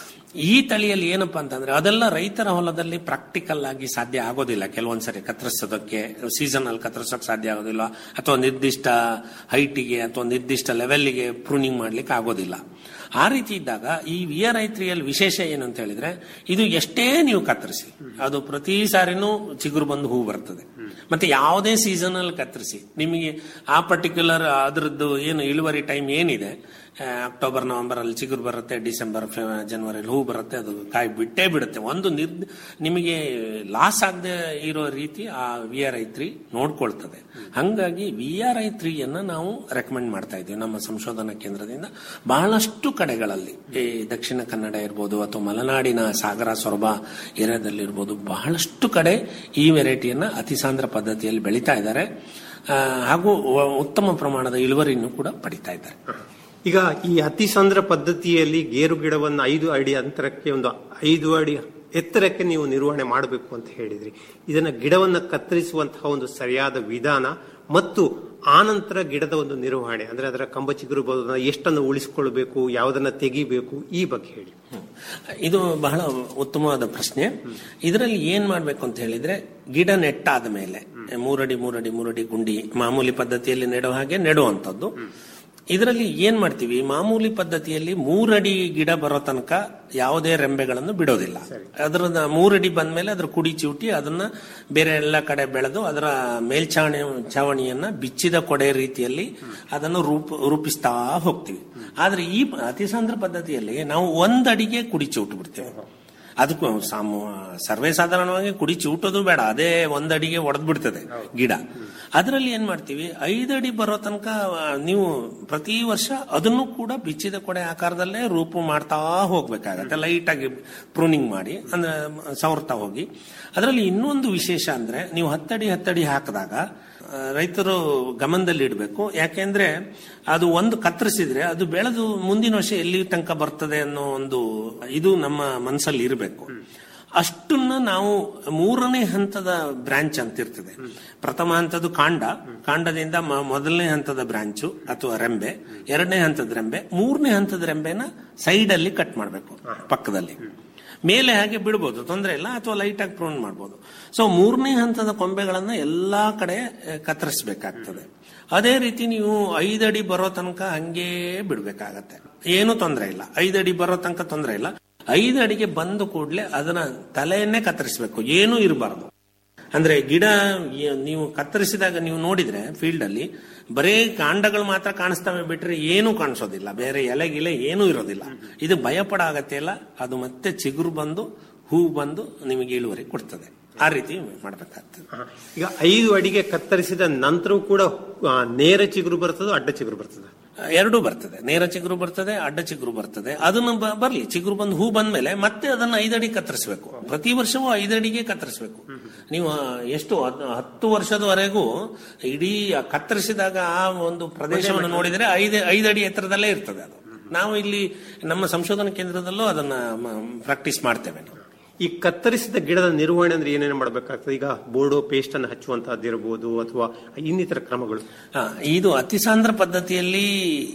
Speaker 12: ಈ ತಳಿಯಲ್ಲಿ ಏನಪ್ಪಾ ಅಂತಂದ್ರೆ ಅದೆಲ್ಲ ರೈತರ ಹೊಲದಲ್ಲಿ ಪ್ರಾಕ್ಟಿಕಲ್ ಆಗಿ ಸಾಧ್ಯ ಆಗೋದಿಲ್ಲ ಕೆಲವೊಂದ್ಸರಿ ಕತ್ತರಿಸೋದಕ್ಕೆ ಸೀಸನ್ ಅಲ್ಲಿ ಕತ್ತರಿಸೋಕೆ ಸಾಧ್ಯ ಆಗೋದಿಲ್ಲ ಅಥವಾ ನಿರ್ದಿಷ್ಟ ಹೈಟಿಗೆ ಅಥವಾ ನಿರ್ದಿಷ್ಟ ಲೆವೆಲ್ಗೆ ಪ್ರೂನಿಂಗ್ ಮಾಡ್ಲಿಕ್ಕೆ ಆಗೋದಿಲ್ಲ ಆ ರೀತಿ ಇದ್ದಾಗ ಈ ವಿ ಆರ್ ಐ ತ್ರೀಯಲ್ಲಿ ವಿಶೇಷ ಏನು ಅಂತ ಹೇಳಿದ್ರೆ ಇದು ಎಷ್ಟೇ ನೀವು ಕತ್ತರಿಸಿ ಅದು ಪ್ರತಿ ಸಾರಿನೂ ಚಿಗುರು ಬಂದು ಹೂ ಬರ್ತದೆ ಮತ್ತೆ ಯಾವುದೇ ಸೀಸನ್ ಅಲ್ಲಿ ಕತ್ತರಿಸಿ ನಿಮಗೆ ಆ ಪರ್ಟಿಕ್ಯುಲರ್ ಅದ್ರದ್ದು ಏನು ಇಳುವರಿ ಟೈಮ್ ಏನಿದೆ ಆ, ಅಕ್ಟೋಬರ್ ನವೆಂಬರ್ ಅಲ್ಲಿ ಚಿಗುರು ಬರುತ್ತೆ ಡಿಸೆಂಬರ್ ಜನವರಿ ಹೂ ಬರುತ್ತೆ ಅದು ಕಾಯಿ ಬಿಟ್ಟೇ ಬಿಡುತ್ತೆ ಒಂದು ನಿರ್ ನಿಮಗೆ ಲಾಸ್ ಆಗದೆ ಇರೋ ರೀತಿ ಆ ವಿ ಆರ್ ಐ ತ್ರೀ ನೋಡ್ಕೊಳ್ತದೆ ಹಂಗಾಗಿ ವಿ ಆರ್ ಐ ತ್ರೀಯನ್ನ ನಾವು ರೆಕಮೆಂಡ್ ಮಾಡ್ತಾ ಇದ್ದೀವಿ ನಮ್ಮ ಸಂಶೋಧನಾ ಕೇಂದ್ರದಿಂದ ಬಹಳಷ್ಟು ಕಡೆಗಳಲ್ಲಿ ಈ ದಕ್ಷಿಣ ಕನ್ನಡ ಇರ್ಬೋದು ಅಥವಾ ಮಲೆನಾಡಿನ ಸಾಗರ ಸೊರಬ ಏರಿಯಾದಲ್ಲಿರ್ಬೋದು ಬಹಳಷ್ಟು ಕಡೆ ಈ ವೆರೈಟಿಯನ್ನ ಅತಿಸಾಂದ್ರ ಪದ್ಧತಿಯಲ್ಲಿ ಬೆಳೀತಾ ಇದ್ದಾರೆ ಆ, ಹಾಗೂ ವ- ಉತ್ತಮ ಪ್ರಮಾಣದ ಇಳುವರಿಯನ್ನು ಕೂಡ ಪಡಿತಾ ಇದ್ದಾರೆ
Speaker 11: ಈಗ ಈ ಅತಿ ಸಾಂದ್ರ ಪದ್ಧತಿಯಲ್ಲಿ ಗೇರು ಗಿಡವನ್ನು ಐದು ಅಡಿ ಅಂತರಕ್ಕೆ ಒಂದು ಐದು ಅಡಿ ಎತ್ತರಕ್ಕೆ ನೀವು ನಿರ್ವಹಣೆ ಮಾಡಬೇಕು ಅಂತ ಹೇಳಿದ್ರಿ ಇದನ್ನ ಗಿಡವನ್ನ ಕತ್ತರಿಸುವಂತಹ ಒಂದು ಸರಿಯಾದ ವಿಧಾನ ಮತ್ತು ಆನಂತರ ಗಿಡದ ಒಂದು ನಿರ್ವಹಣೆ ಅಂದ್ರೆ ಅದರ ಕಂಬ ಚಿಗುರು ಬರೋದನ್ನ ಎಷ್ಟನ್ನು ಉಳಿಸಿಕೊಳ್ಬೇಕು ಯಾವುದನ್ನ ತೆಗಿಬೇಕು ಈ ಬಗ್ಗೆ ಹೇಳಿ
Speaker 12: ಇದು ಬಹಳ ಉತ್ತಮವಾದ ಪ್ರಶ್ನೆ ಇದರಲ್ಲಿ ಏನ್ ಮಾಡ್ಬೇಕು ಅಂತ ಹೇಳಿದ್ರೆ ಗಿಡ ನೆಟ್ಟಾದ ಮೇಲೆ ಮೂರಡಿ ಮೂರಡಿ ಮೂರಡಿ ಗುಂಡಿ ಮಾಮೂಲಿ ಪದ್ಧತಿಯಲ್ಲಿ ನೆಡೋ ಹಾಗೆ ನೆಡುವಂಥದ್ದು ಇದರಲ್ಲಿ ಏನ್ ಮಾಡ್ತೀವಿ ಮಾಮೂಲಿ ಪದ್ಧತಿಯಲ್ಲಿ ಮೂರಡಿ ಗಿಡ ಬರೋ ತನಕ ಯಾವುದೇ ರೆಂಬೆಗಳನ್ನು ಬಿಡೋದಿಲ್ಲ ಅದರ ಮೂರಡಿ ಬಂದ್ಮೇಲೆ ಅದ್ರ ಕುಡಿ ಚಿವುಟಿ ಅದನ್ನ ಬೇರೆ ಎಲ್ಲ ಕಡೆ ಬೆಳೆದು ಅದರ ಮೇಲ್ಛಾವಣಿ ಛಾವಣಿಯನ್ನ ಬಿಚ್ಚಿದ ಕೊಡೆ ರೀತಿಯಲ್ಲಿ ಅದನ್ನು ರೂಪ ರೂಪಿಸ್ತಾ ಹೋಗ್ತೀವಿ ಆದ್ರೆ ಈ ಅತಿಸಾಂದ್ರ ಪದ್ಧತಿಯಲ್ಲಿ ನಾವು ಒಂದಡಿಗೆ ಕುಡಿ ಚಿವುಟು ಬಿಡ್ತೇವೆ ಅದಕ್ಕೂ ಸಾಮು ಸರ್ವೇ ಸಾಧಾರಣವಾಗಿ ಕುಡಿ ಚಿವುಟೋದು ಬೇಡ ಅದೇ ಒಂದಡಿಗೆ ಒಡೆದ್ ಬಿಡ್ತದೆ ಗಿಡ ಅದರಲ್ಲಿ ಏನ್ ಮಾಡ್ತೀವಿ ಐದಡಿ ಬರೋ ತನಕ ಆ, ನೀವು ಪ್ರತಿ ವರ್ಷ ಅದನ್ನು ಕೂಡ ಬಿಚ್ಚಿದ ಕೊಡೆ ಆಕಾರದಲ್ಲೇ ರೂಪು ಮಾಡ್ತಾ ಹೋಗ್ಬೇಕಾಗತ್ತೆ ಲೈಟ್ ಆಗಿ ಪ್ರೂನಿಂಗ್ ಮಾಡಿ ಅಂದ್ರೆ ಸವರ್ತಾ ಹೋಗಿ ಅದರಲ್ಲಿ ಇನ್ನೊಂದು ವಿಶೇಷ ಅಂದ್ರೆ ನೀವು ಹತ್ತಡಿ ಹತ್ತಡಿ ಹಾಕಿದಾಗ ಆ, ರೈತರು ಗಮನದಲ್ಲಿ ಇಡಬೇಕು ಯಾಕೆಂದ್ರೆ ಅದು ಒಂದು ಕತ್ತರಿಸಿದ್ರೆ ಅದು ಬೆಳೆದು ಮುಂದಿನ ವರ್ಷ ಎಲ್ಲಿ ತನಕ ಬರ್ತದೆ ಅನ್ನೋ ಒಂದು ಇದು ನಮ್ಮ ಮನಸ್ಸಲ್ಲಿ ಇರಬೇಕು ಅಷ್ಟನ್ನ ನಾವು ಮೂರನೇ ಹಂತದ ಬ್ರಾಂಚ್ ಅಂತ ಇರ್ತದೆ ಪ್ರಥಮ ಹಂತದ ಕಾಂಡ ಕಾಂಡದಿಂದ ಮ- ಮೊದಲನೇ ಹಂತದ ಬ್ರಾಂಚು ಅಥವಾ ರೆಂಬೆ ಎರಡನೇ ಹಂತದ ರೆಂಬೆ ಮೂರನೇ ಹಂತದ ರೆಂಬೆನ ಸೈಡ್ ಅಲ್ಲಿ ಕಟ್ ಮಾಡಬೇಕು ಪಕ್ಕದಲ್ಲಿ ಮೇಲೆ ಹಾಗೆ ಬಿಡ್ಬೋದು ತೊಂದರೆ ಇಲ್ಲ ಅಥವಾ ಲೈಟ್ ಆಗಿ ಪ್ರೂನ್ ಮಾಡ್ಬೋದು ಸೊ ಮೂರನೇ ಹಂತದ ಕೊಂಬೆಗಳನ್ನ ಎಲ್ಲಾ ಕಡೆ ಆ, ಕತ್ತರಿಸ್ಬೇಕಾಗ್ತದೆ ಅದೇ ರೀತಿ ನೀವು ಐದಡಿ ಬರೋ ತನಕ ಹಂಗೇ ಬಿಡ್ಬೇಕಾಗತ್ತೆ ಏನು ತೊಂದರೆ ಇಲ್ಲ ಐದಡಿ ಬರೋ ತನಕ ತೊಂದರೆ ಇಲ್ಲ ಐದು ಅಡಿಗೆ ಬಂದ ಕೂಡಲೇ ಅದನ್ನ ತಲೆಯನ್ನೇ ಕತ್ತರಿಸಬೇಕು ಏನೂ ಇರಬಾರ್ದು ಅಂದ್ರೆ ಗಿಡ ಯ- ನೀವು ಕತ್ತರಿಸಿದಾಗ ನೀವು ನೋಡಿದ್ರೆ ಫೀಲ್ಡ್ ಅಲ್ಲಿ ಬರೇ ಕಾಂಡಗಳು ಮಾತ್ರ ಕಾಣಿಸ್ತವೆ ಬಿಟ್ರೆ ಏನೂ ಕಾಣಿಸೋದಿಲ್ಲ ಬೇರೆ ಎಲೆ ಗಿಲೆ ಏನೂ ಇರೋದಿಲ್ಲ ಇದು ಭಯಪಡ ಅಗತ್ಯ ಇಲ್ಲ ಅದು ಮತ್ತೆ ಚಿಗುರು ಬಂದು ಹೂ ಬಂದು ನಿಮಗೆ ಇಳುವರಿ ಕೊಡ್ತದೆ ಆ ರೀತಿ ಮಾಡ್ಬೇಕಾಗ್ತದೆ
Speaker 11: ಈಗ ಐದು ಅಡಿಗೆ ಕತ್ತರಿಸಿದ ನಂತರವೂ ಕೂಡ ಆ, ನೇರ ಚಿಗುರು ಬರ್ತದೋ ಅಡ್ಡ ಚಿಗುರು ಬರ್ತದ
Speaker 12: ಎರಡೂ ಬರ್ತದೆ ನೇರ ಚಿಗುರು ಬರ್ತದೆ ಅಡ್ಡ ಚಿಗುರು ಬರ್ತದೆ ಅದನ್ನು ಬ- ಬರ್ಲಿ ಚಿಗುರು ಬಂದು ಹೂ ಬಂದ್ಮೇಲೆ ಮತ್ತೆ ಅದನ್ನ ಐದಡಿ ಕತ್ತರಿಸಬೇಕು ಪ್ರತಿ ವರ್ಷವೂ ಐದಡಿಗೆ ಕತ್ತರಿಸಬೇಕು ನೀವು ಆ, ಎಷ್ಟು ಹದ್- ಹತ್ತು ವರ್ಷದವರೆಗೂ ಇಡೀ ಆ ಕತ್ತರಿಸಿದಾಗ ಆ ಒಂದು ಪ್ರದೇಶವನ್ನು ನೋಡಿದ್ರೆ ಐದು ಐದಡಿ ಎತ್ತರದಲ್ಲೇ ಇರ್ತದೆ ಅದು ನಾವು ಇಲ್ಲಿ ನಮ್ಮ ಸಂಶೋಧನಾ ಕೇಂದ್ರದಲ್ಲೂ ಅದನ್ನ ಪ್ರಾಕ್ಟೀಸ್ ಮಾಡ್ತೇವೆ ನಾವು
Speaker 11: ಈ ಕತ್ತರಿಸಿದ ಗಿಡದ ನಿರ್ವಹಣೆ ಅಂದ್ರೆ ಏನೇನು ಮಾಡಬೇಕಾಗ್ತದೆ ಈಗ ಬೋರ್ಡೋ ಪೇಸ್ಟ್ ಅನ್ನು ಹಚ್ಚುವಂತಹದ್ದಿರಬಹುದು ಅಥವಾ ಇನ್ನಿತರ ಕ್ರಮಗಳು
Speaker 12: ಆ, ಇದು ಅತಿಸಾಂದ್ರ ಪದ್ಧತಿಯಲ್ಲಿ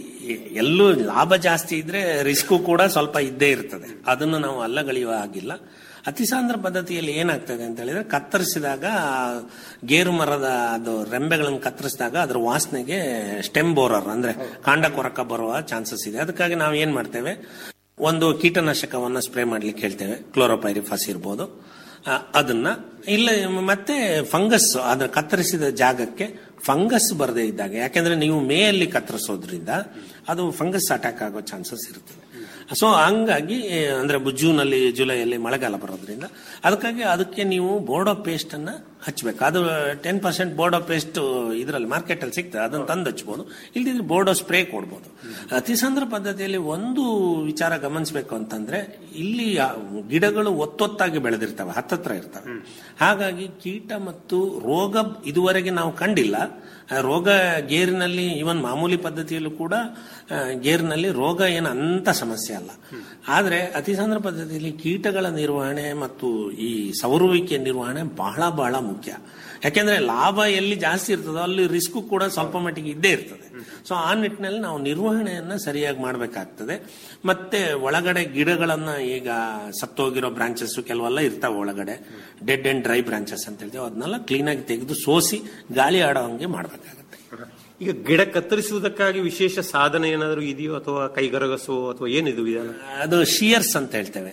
Speaker 12: ಎಲ್ಲೂ ಲಾಭ ಜಾಸ್ತಿ ಇದ್ರೆ ರಿಸ್ಕು ಕೂಡ ಸ್ವಲ್ಪ ಇದ್ದೇ ಇರ್ತದೆ ಅದನ್ನು ನಾವು ಅಲ್ಲಗಳೆಯುವ ಹಾಗಿಲ್ಲ ಅತಿಸಾಂದ್ರ ಪದ್ಧತಿಯಲ್ಲಿ ಏನಾಗ್ತದೆ ಅಂತ ಹೇಳಿದ್ರೆ ಕತ್ತರಿಸಿದಾಗ ಆ ಗೇರು ಮರದ ಅದು ರೆಂಬೆಗಳನ್ನು ಕತ್ತರಿಸಿದಾಗ ಅದ್ರ ವಾಸನೆಗೆ ಸ್ಟೆಮ್ ಬೋರರ್ ಅಂದ್ರೆ ಕಾಂಡ ಕೊರಕ ಬರುವ ಚಾನ್ಸಸ್ ಇದೆ ಅದಕ್ಕಾಗಿ ನಾವು ಏನ್ ಮಾಡ್ತೇವೆ ಒಂದು ಕೀಟನಾಶಕವನ್ನ ಸ್ಪ್ರೇ ಮಾಡ್ಲಿಕ್ಕೆ ಹೇಳ್ತೇವೆ ಕ್ಲೋರೋಪೈರಿಫಾಸ್ ಇರ್ಬೋದು ಆ, ಅದನ್ನ ಇಲ್ಲ ಮತ್ತೆ ಫಂಗಸ್ ಅದ್ರ ಕತ್ತರಿಸಿದ ಜಾಗಕ್ಕೆ ಫಂಗಸ್ ಬರದೇ ಇದ್ದಾಗ ಯಾಕೆಂದ್ರೆ ನೀವು ಮೇಯಲ್ಲಿ ಕತ್ತರಿಸೋದ್ರಿಂದ ಅದು ಫಂಗಸ್ ಅಟ್ಯಾಕ್ ಆಗೋ ಚಾನ್ಸಸ್ ಇರ್ತದೆ ಸೊ ಹಂಗಾಗಿ ಅಂದ್ರೆ ಜೂನ್ ಅಲ್ಲಿ ಜುಲೈಯಲ್ಲಿ ಮಳೆಗಾಲ ಬರೋದ್ರಿಂದ ಅದಕ್ಕಾಗಿ ಅದಕ್ಕೆ ನೀವು ಬೋರ್ಡೋ ಪೇಸ್ಟ್ ಅನ್ನ ಹಚ್ಬೇಕು ಅದು ಟೆನ್ ಪರ್ಸೆಂಟ್ ಬೋರ್ಡೋ ಪೇಸ್ಟ್ ಇದರಲ್ಲಿ ಮಾರ್ಕೆಟ್ ಅಲ್ಲಿ ಸಿಗ್ತದೆ ಅದನ್ನ ತಂದು ಹಚ್ಬೋದು ಇಲ್ದಿದ್ರೆ ಬೋರ್ಡೋ ಸ್ಪ್ರೇ ಕೊಡ್ಬೋದು ಅತಿಸಂದ್ರ ಪದ್ಧತಿಯಲ್ಲಿ ಒಂದು ವಿಚಾರ ಗಮನಿಸಬೇಕು ಅಂತಂದ್ರೆ ಇಲ್ಲಿ ಆ ಗಿಡಗಳು ಒತ್ತೊತ್ತಾಗಿ ಬೆಳೆದಿರ್ತವೆ ಹತ್ತತ್ರ ಇರ್ತವೆ ಹಾಗಾಗಿ ಕೀಟ ಮತ್ತು ರೋಗ ಇದುವರೆಗೆ ನಾವು ಕಂಡಿಲ್ಲ ಆ ರೋಗ ಗೇರಿನಲ್ಲಿ ಇವನ್ ಮಾಮೂಲಿ ಪದ್ಧತಿಯಲ್ಲೂ ಕೂಡ ಆ, ಗೇರಿನಲ್ಲಿ ರೋಗ ಏನು ಅಂತ ಸಮಸ್ಯೆ ಅಲ್ಲ ಆದ್ರೆ ಅತಿಸಾಂದ್ರ ಪದ್ಧತಿಯಲ್ಲಿ ಕೀಟಗಳ ನಿರ್ವಹಣೆ ಮತ್ತು ಈ ಸವರುವಿಕೆ ನಿರ್ವಹಣೆ ಬಹಳ ಬಹಳ ಮುಖ್ಯ ಯಾಕೆಂದ್ರೆ ಲಾಭ ಎಲ್ಲಿ ಜಾಸ್ತಿ ಇರ್ತದೋ ಅಲ್ಲಿ ರಿಸ್ಕ್ ಕೂಡ ಸ್ವಲ್ಪ ಮಟ್ಟಿಗೆ ಇದ್ದೇ ಇರ್ತದೆ ಸೊ ಆ ನಿಟ್ಟಿನಲ್ಲಿ ನಾವು ನಿರ್ವಹಣೆಯನ್ನ ಸರಿಯಾಗಿ ಮಾಡಬೇಕಾಗ್ತದೆ ಮತ್ತೆ ಒಳಗಡೆ ಗಿಡಗಳನ್ನ ಈಗ ಸತ್ತೋಗಿರೋ ಬ್ರಾಂಚಸ್ ಕೆಲವೆಲ್ಲ ಇರ್ತಾವೆ ಒಳಗಡೆ ಡೆಡ್ ಅಂಡ್ ಡ್ರೈ ಬ್ರಾಂಚಸ್ ಅಂತ ಹೇಳ್ತೇವೆ ಅದನ್ನೆಲ್ಲ ಕ್ಲೀನಾಗಿ ತೆಗೆದು ಸೋಸಿ ಗಾಳಿ ಆಡೋ ಹಂಗೆ ಮಾಡ್ಬೇಕಾಗುತ್ತೆ
Speaker 11: ಈಗ ಗಿಡ ಕತ್ತರಿಸುವುದಕ್ಕಾಗಿ ವಿಶೇಷ ಸಾಧನ ಏನಾದರೂ ಇದೆಯೋ ಅಥವಾ ಕೈಗರಗಸು ಅಥವಾ ಏನಿದು ವಿಧಾನ
Speaker 12: ಅದು ಶಿಯರ್ಸ್ ಅಂತ ಹೇಳ್ತೇವೆ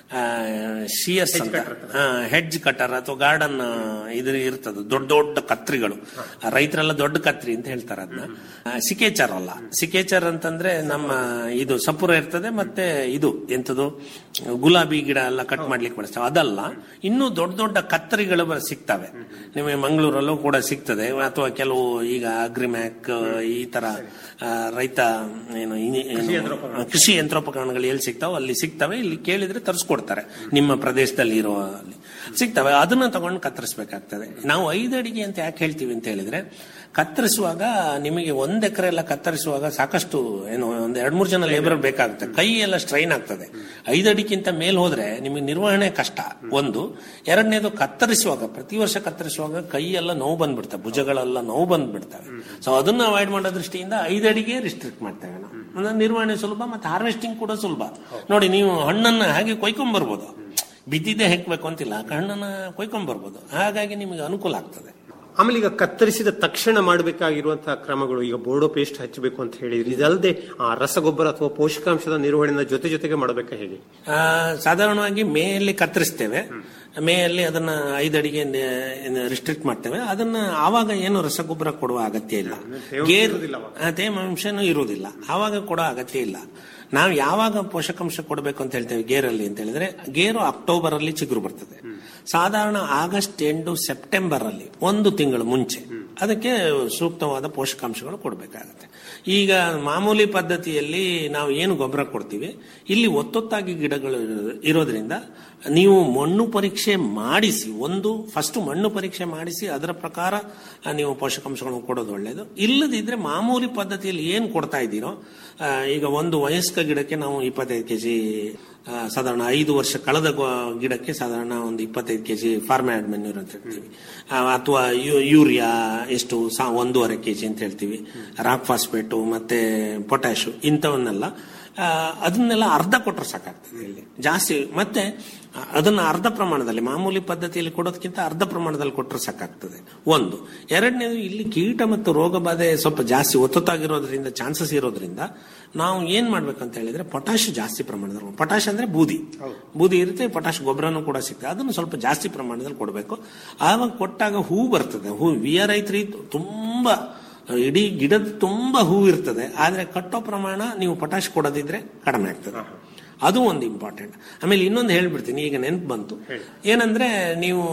Speaker 12: ಶಿಯರ್ಸ್ ಅಂತ ಹೆಡ್ಜ್ ಕಟರ್ ಅಥವಾ ಗಾರ್ಡನ್ ಇದು ಇರ್ತದೆ ದೊಡ್ಡ ದೊಡ್ಡ ಕತ್ರಿಗಳು ರೈತರೆಲ್ಲ ದೊಡ್ಡ ಕತ್ರಿ ಅಂತ ಹೇಳ್ತಾರೆ ಅದನ್ನ ಸಿಕೇಚರ್ ಅಲ್ಲ ಸಿಕೇಚರ್ ಅಂತಂದ್ರೆ ನಮ್ಮ ಇದು ಸಪುರ ಇರ್ತದೆ ಮತ್ತೆ ಇದು ಎಂತದು ಗುಲಾಬಿ ಗಿಡ ಎಲ್ಲ ಕಟ್ ಮಾಡ್ಲಿಕ್ಕೆ ಬಳಸ್ತೇವೆ ಅದಲ್ಲ ಇನ್ನೂ ದೊಡ್ಡ ದೊಡ್ಡ ಕತ್ತರಿಗಳು ಬ- ಸಿಗ್ತವೆ ನಿಮಗೆ ಮಂಗಳೂರಲ್ಲೂ ಕೂಡ ಸಿಗ್ತದೆ ಅಥವಾ ಕೆಲವು ಈಗ ಅಗ್ರಿಮ್ಯಾಕ್ ಈ ತರ ಆ, ರೈತ ಏನು ಇನಿ- ಏನು, ಕೃಷಿ ಯಂತ್ರೋಪಕರಣಗಳು ಎಲ್ಲಿ ಸಿಗ್ತಾವ ಅಲ್ಲಿ ಸಿಗ್ತವೆ ಇಲ್ಲಿ ಕೇಳಿದ್ರೆ ತರಿಸ್ಕೊಡ್ತಾರೆ ನಿಮ್ಮ ಪ್ರದೇಶದಲ್ಲಿ ಇರೋ ಅಲ್ಲಿ ಸಿಗ್ತವೆ ಅದನ್ನ ತಗೊಂಡು ಕತ್ತರಿಸಬೇಕಾಗ್ತದೆ ನಾವು ಐದು ಅಡಿಗೆ ಅಂತ ಯಾಕೆ ಹೇಳ್ತೀವಿ ಅಂತ ಹೇಳಿದ್ರೆ ಕತ್ತರಿಸುವಾಗ ನಿಮಗೆ ಒಂದ್ ಎಕರೆ ಎಲ್ಲ ಕತ್ತರಿಸುವಾಗ ಸಾಕಷ್ಟು ಏನು ಒಂದ್ ಎರಡ್ ಮೂರು ಜನ ಲೇಬರ್ ಬೇಕಾಗುತ್ತೆ ಕೈ ಎಲ್ಲ ಸ್ಟ್ರೈನ್ ಆಗ್ತದೆ ಐದು ಅಡಿಗಿಂತ ಮೇಲ್ ಹೋದ್ರೆ ನಿಮಗೆ ನಿರ್ವಹಣೆ ಕಷ್ಟ ಒಂದು ಎರಡನೇದು ಕತ್ತರಿಸುವಾಗ ಪ್ರತಿ ವರ್ಷ ಕತ್ತರಿಸುವಾಗ ಕೈ ಎಲ್ಲ ನೋವು ಬಂದ್ಬಿಡ್ತವೆ ಭುಜಗಳೆಲ್ಲ ನೋವು ಬಂದ್ಬಿಡ್ತವೆ ಸೊ ಅದನ್ನ ಅವಾಯ್ಡ್ ಮಾಡೋ ದೃಷ್ಟಿಯಿಂದ ಐದು ಅಡಿಗೆ ರಿಸ್ಟ್ರಿಕ್ಟ್ ಮಾಡ್ತೇವೆ ನಾವು ಅಂದ್ರೆ ನಿರ್ವಹಣೆ ಸುಲಭ ಮತ್ತೆ ಹಾರ್ವೆಸ್ಟಿಂಗ್ ಕೂಡ ಸುಲಭ ನೋಡಿ ನೀವು ಹಣ್ಣನ್ನ ಹಾಗೆ ಕೊಯ್ಕೊಂಡ್ ಬರ್ಬೋದು ಬಿದ್ದಿದ್ದೇ ಹೆಕ್ಬೇಕು ಅಂತಿಲ್ಲ ಹಣ್ಣನ್ನ ಕೊಯ್ಕೊಂಡ್ ಬರ್ಬೋದು ಹಾಗಾಗಿ ನಿಮಗೆ ಅನುಕೂಲ ಆಗ್ತದೆ
Speaker 11: ಆಮೇಲೆ ಈಗ ಕತ್ತರಿಸಿದ ತಕ್ಷಣ ಮಾಡಬೇಕಾಗಿರುವಂತಹ ಕ್ರಮಗಳು ಈಗ ಬೋರ್ಡೋ ಪೇಸ್ಟ್ ಹಚ್ಚಬೇಕು ಅಂತ ಹೇಳಿದ್ರಿ ಇದಲ್ಲದೆ ಆ ರಸಗೊಬ್ಬರ ಅಥವಾ ಪೋಷಕಾಂಶದ ನಿರ್ವಹಣೆನ ಜೊತೆ ಜೊತೆಗೆ ಮಾಡಬೇಕಾ ಹೇಗೆ
Speaker 12: ಆ, ಸಾಧಾರಣವಾಗಿ ಮೇಯಲ್ಲಿ ಕತ್ತರಿಸ್ತೇವೆ ಮೇಯಲ್ಲಿ ಅದನ್ನ ಐದು ಅಡಿಗೆ ರಿಸ್ಟ್ರಿಕ್ಟ್ ಮಾಡ್ತೇವೆ ಅದನ್ನ ಆವಾಗ ಏನು ರಸಗೊಬ್ಬರ ಕೊಡುವ ಅಗತ್ಯ ಇಲ್ಲ ಗೇರ್ ಆ, ತೇವಾಂಶನೂ ಇರುವುದಿಲ್ಲ ಆವಾಗ ಕೊಡೋ ಅಗತ್ಯ ಇಲ್ಲ ನಾವು ಯಾವಾಗ ಪೋಷಕಾಂಶ ಕೊಡಬೇಕು ಅಂತ ಹೇಳ್ತೇವೆ ಗೇರಲ್ಲಿ ಅಂತ ಹೇಳಿದ್ರೆ ಗೇರು ಅಕ್ಟೋಬರ್ ಅಲ್ಲಿ ಚಿಗುರು ಬರ್ತದೆ ಸಾಧಾರಣ ಆಗಸ್ಟ್ ಎಂಟು ಸೆಪ್ಟೆಂಬರ್ ಅಲ್ಲಿ ಒಂದು ತಿಂಗಳು ಮುಂಚೆ ಅದಕ್ಕೆ ಸೂಕ್ತವಾದ ಪೋಷಕಾಂಶಗಳು ಕೊಡಬೇಕಾಗತ್ತೆ ಈಗ ಮಾಮೂಲಿ ಪದ್ಧತಿಯಲ್ಲಿ ನಾವು ಏನು ಗೊಬ್ಬರ ಕೊಡ್ತೀವಿ ಇಲ್ಲಿ ಒತ್ತೊತ್ತಾಗಿ ಗಿಡಗಳು ಇರೋ- ಇರೋದ್ರಿಂದ ನೀವು ಮಣ್ಣು ಪರೀಕ್ಷೆ ಮಾಡಿಸಿ ಒಂದು ಫಸ್ಟ್ ಮಣ್ಣು ಪರೀಕ್ಷೆ ಮಾಡಿಸಿ ಅದರ ಪ್ರಕಾರ ಆ, ನೀವು ಪೋಷಕಾಂಶಗಳನ್ನು ಕೊಡೋದು ಒಳ್ಳೆಯದು ಇಲ್ಲದಿದ್ರೆ ಮಾಮೂಲಿ ಪದ್ಧತಿಯಲ್ಲಿ ಏನು ಕೊಡ್ತಾ ಇದ್ದೀರೋ ಆ, ಈಗ ಒಂದು ವಯಸ್ಕ ಗಿಡಕ್ಕೆ ನಾವು ಇಪ್ಪತ್ತೈದು ಕೆಜಿ ಸಾಧಾರಣ ಐದು ವರ್ಷ ಕಳೆದ ಗೊ- ಗಿಡಕ್ಕೆ ಸಾಧಾರಣ ಒಂದು ಇಪ್ಪತ್ತೈದು ಕೆಜಿ ಫಾರ್ಮ್ಯಾಡ್ ಮೆನ್ಯೂರ್ ಅಂತ ಹೇಳ್ತೀವಿ ಆ, ಅಥವಾ ಯು- ಯೂರಿಯಾ ಎಷ್ಟು ಸಾ ಒಂದೂವರೆ ಕೆಜಿ ಅಂತ ಹೇಳ್ತೀವಿ ರಾಕ್ ಫಾಸ್ಫೇಟು ಮತ್ತೆ ಪೊಟ್ಯಾಶು ಇಂಥವನ್ನೆಲ್ಲ ಆ, ಅದನ್ನೆಲ್ಲ ಅರ್ಧ ಕೊಟ್ಟರೆ ಸಾಕಾಗ್ತದೆ ಇಲ್ಲಿ ಜಾಸ್ತಿ ಮತ್ತೆ ಆ, ಅದನ್ನ ಅರ್ಧ ಪ್ರಮಾಣದಲ್ಲಿ ಮಾಮೂಲಿ ಪದ್ಧತಿಯಲ್ಲಿ ಕೊಡೋದಕ್ಕಿಂತ ಅರ್ಧ ಪ್ರಮಾಣದಲ್ಲಿ ಕೊಟ್ಟರೆ ಸಾಕಾಗ್ತದೆ ಒಂದು ಎರಡನೇದು ಇಲ್ಲಿ ಕೀಟ ಮತ್ತು ರೋಗ ಬಾಧೆ ಸ್ವಲ್ಪ ಜಾಸ್ತಿ ಒತ್ತೊತ್ತಾಗಿರೋದ್ರಿಂದ ಚಾನ್ಸಸ್ ಇರೋದ್ರಿಂದ ನಾವು ಏನ್ ಮಾಡ್ಬೇಕಂತ ಹೇಳಿದ್ರೆ ಪೊಟ್ಯಾಶ್ ಜಾಸ್ತಿ ಪ್ರಮಾಣದಲ್ಲಿ ಪೊಟ್ಯಾಶ್ ಅಂದ್ರೆ ಬೂದಿ ಬೂದಿ ಇರುತ್ತೆ ಪೊಟ್ಯಾಶ್ ಗೊಬ್ಬರನೂ ಕೂಡ ಸಿಗ್ತದೆ ಅದನ್ನು ಸ್ವಲ್ಪ ಜಾಸ್ತಿ ಪ್ರಮಾಣದಲ್ಲಿ ಕೊಡಬೇಕು ಆವಾಗ ಕೊಟ್ಟಾಗ ಹೂ ಬರ್ತದೆ ಹೂ ವಿ ಆರ್ ಐ ತ್ರೀ ತುಂಬಾ ಇಡೀ ಗಿಡದ ತುಂಬಾ ಹೂ ಇರ್ತದೆ ಆದ್ರೆ ಕಟ್ಟೋ ಪ್ರಮಾಣ ನೀವು ಪೊಟ್ಯಾಶ್ ಕೊಡೋದಿದ್ರೆ ಕಡಿಮೆ ಆಗ್ತದೆ ಅದು ಒಂದು ಇಂಪಾರ್ಟೆಂಟ್ ಆಮೇಲೆ ಇನ್ನೊಂದು ಹೇಳ್ಬಿಡ್ತೀನಿ ಈಗ ನೆನಪು ಬಂತು ಏನಂದ್ರೆ ನೀವು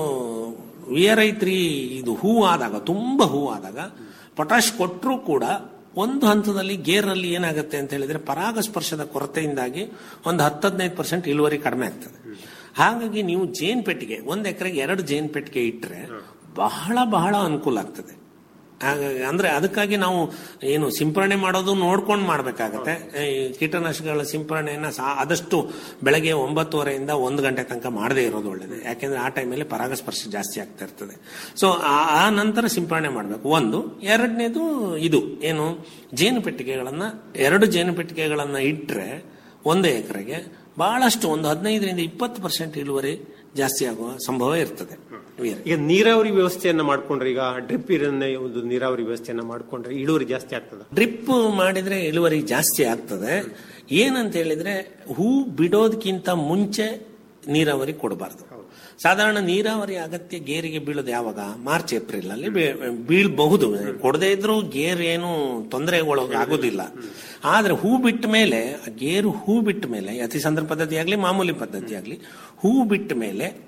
Speaker 12: ವಿ ಆರ್ ಐ ತ್ರೀ ಇದು ಹೂ ಆದಾಗ ತುಂಬಾ ಹೂ ಆದಾಗ ಪೊಟ್ಯಾಶ್ ಕೊಟ್ಟರೂ ಕೂಡ ಒಂದು ಹಂತದಲ್ಲಿ ಗೇರಲ್ಲಿ ಏನಾಗುತ್ತೆ ಅಂತ ಹೇಳಿದ್ರೆ ಪರಾಗಸ್ಪರ್ಶದ ಕೊರತೆಯಿಂದಾಗಿ ಒಂದು ಹತ್ತು ಹದಿನೈದು ಪರ್ಸೆಂಟ್ ಇಳುವರಿ ಕಡಿಮೆ ಆಗ್ತದೆ ಹಾಗಾಗಿ ನೀವು ಜೇನ್ ಪೆಟ್ಟಿಗೆ ಒಂದ್ ಎಕರೆಗೆ ಎರಡು ಜೇನ್ ಪೆಟ್ಟಿಗೆ ಇಟ್ಟರೆ ಬಹಳ ಬಹಳ ಅನುಕೂಲ ಆಗ್ತದೆ ಹಾಗಾಗಿ ಅಂದ್ರೆ ಅದಕ್ಕಾಗಿ ನಾವು ಏನು ಸಿಂಪರಣೆ ಮಾಡೋದು ನೋಡ್ಕೊಂಡು ಮಾಡ್ಬೇಕಾಗತ್ತೆ ಈ ಕೀಟನಾಶಕಗಳ ಸಿಂಪರಣೆಯನ್ನ ಸಾ- ಆದಷ್ಟು ಬೆಳಗ್ಗೆ ಒಂಬತ್ತುವರೆಯಿಂದ ಒಂದು ಗಂಟೆ ತನಕ ಮಾಡದೇ ಇರೋದು ಒಳ್ಳೇದು ಯಾಕೆಂದ್ರೆ ಆ ಟೈಮಲ್ಲಿ ಪರಾಗಸ್ಪರ್ಶ ಜಾಸ್ತಿ ಆಗ್ತಾ ಇರ್ತದೆ ಸೊ ಆ ನಂತರ ಸಿಂಪರಣೆ ಮಾಡಬೇಕು ಒಂದು ಎರಡನೇದು ಇದು ಏನು ಜೇನು ಪೆಟ್ಟಿಗೆಗಳನ್ನ ಎರಡು ಜೇನು ಪೆಟ್ಟಿಗೆಗಳನ್ನ ಇಟ್ರೆ ಒಂದು ಎಕರೆಗೆ ಬಹಳಷ್ಟು ಒಂದು ಹದಿನೈದರಿಂದ ಇಪ್ಪತ್ತು ಪರ್ಸೆಂಟ್ ಇಳುವರಿ ಜಾಸ್ತಿ ಆಗುವ ಸಂಭವ ಇರ್ತದೆ ವೀರ.
Speaker 11: ಈಗ ನೀರಾವರಿ ವ್ಯವಸ್ಥೆಯನ್ನ ಮಾಡ್ಕೊಂಡ್ರೆ ಈಗ ಡ್ರಿಪ್ ಇರನ್ನ ಒಂದು ನೀರಾವರಿ ವ್ಯವಸ್ಥೆಯನ್ನ ಮಾಡ್ಕೊಂಡ್ರೆ ಇಳುವರಿ ಜಾಸ್ತಿ ಆಗ್ತದ
Speaker 12: ಡ್ರಿಪ್ ಮಾಡಿದ್ರೆ ಇಳುವರಿ ಜಾಸ್ತಿ ಆಗ್ತದೆ ಏನಂತ ಹೇಳಿದ್ರೆ ಹೂ ಬಿಡೋದಕ್ಕಿಂತ ಮುಂಚೆ ನೀರಾವರಿ ಕೊಡಬಾರ್ದು ಸಾಧಾರಣ ನೀರಾವರಿ ಅಗತ್ಯ ಗೇರಿಗೆ ಬೀಳೋದು ಯಾವಾಗ ಮಾರ್ಚ್ ಏಪ್ರಿಲ್ ಅಲ್ಲಿ ಬೀ- ಬೀಳ್ಬಹುದು ಕೊಡದೇ ಇದ್ರೂ ಗೇರ್ ಏನು ತೊಂದರೆಗೊಳಗ ಆಗೋದಿಲ್ಲ ಆದ್ರೆ ಹೂ ಬಿಟ್ಟ ಮೇಲೆ ಆ ಗೇರು ಹೂ ಬಿಟ್ಟ ಮೇಲೆ ಅತಿ ಸಂದರ್ಭ ಪದ್ಧತಿ ಆಗ್ಲಿ ಮಾಮೂಲಿ ಪದ್ಧತಿ ಆಗ್ಲಿ ಹೂ ಬಿಟ್ಟ ಮೇಲೆ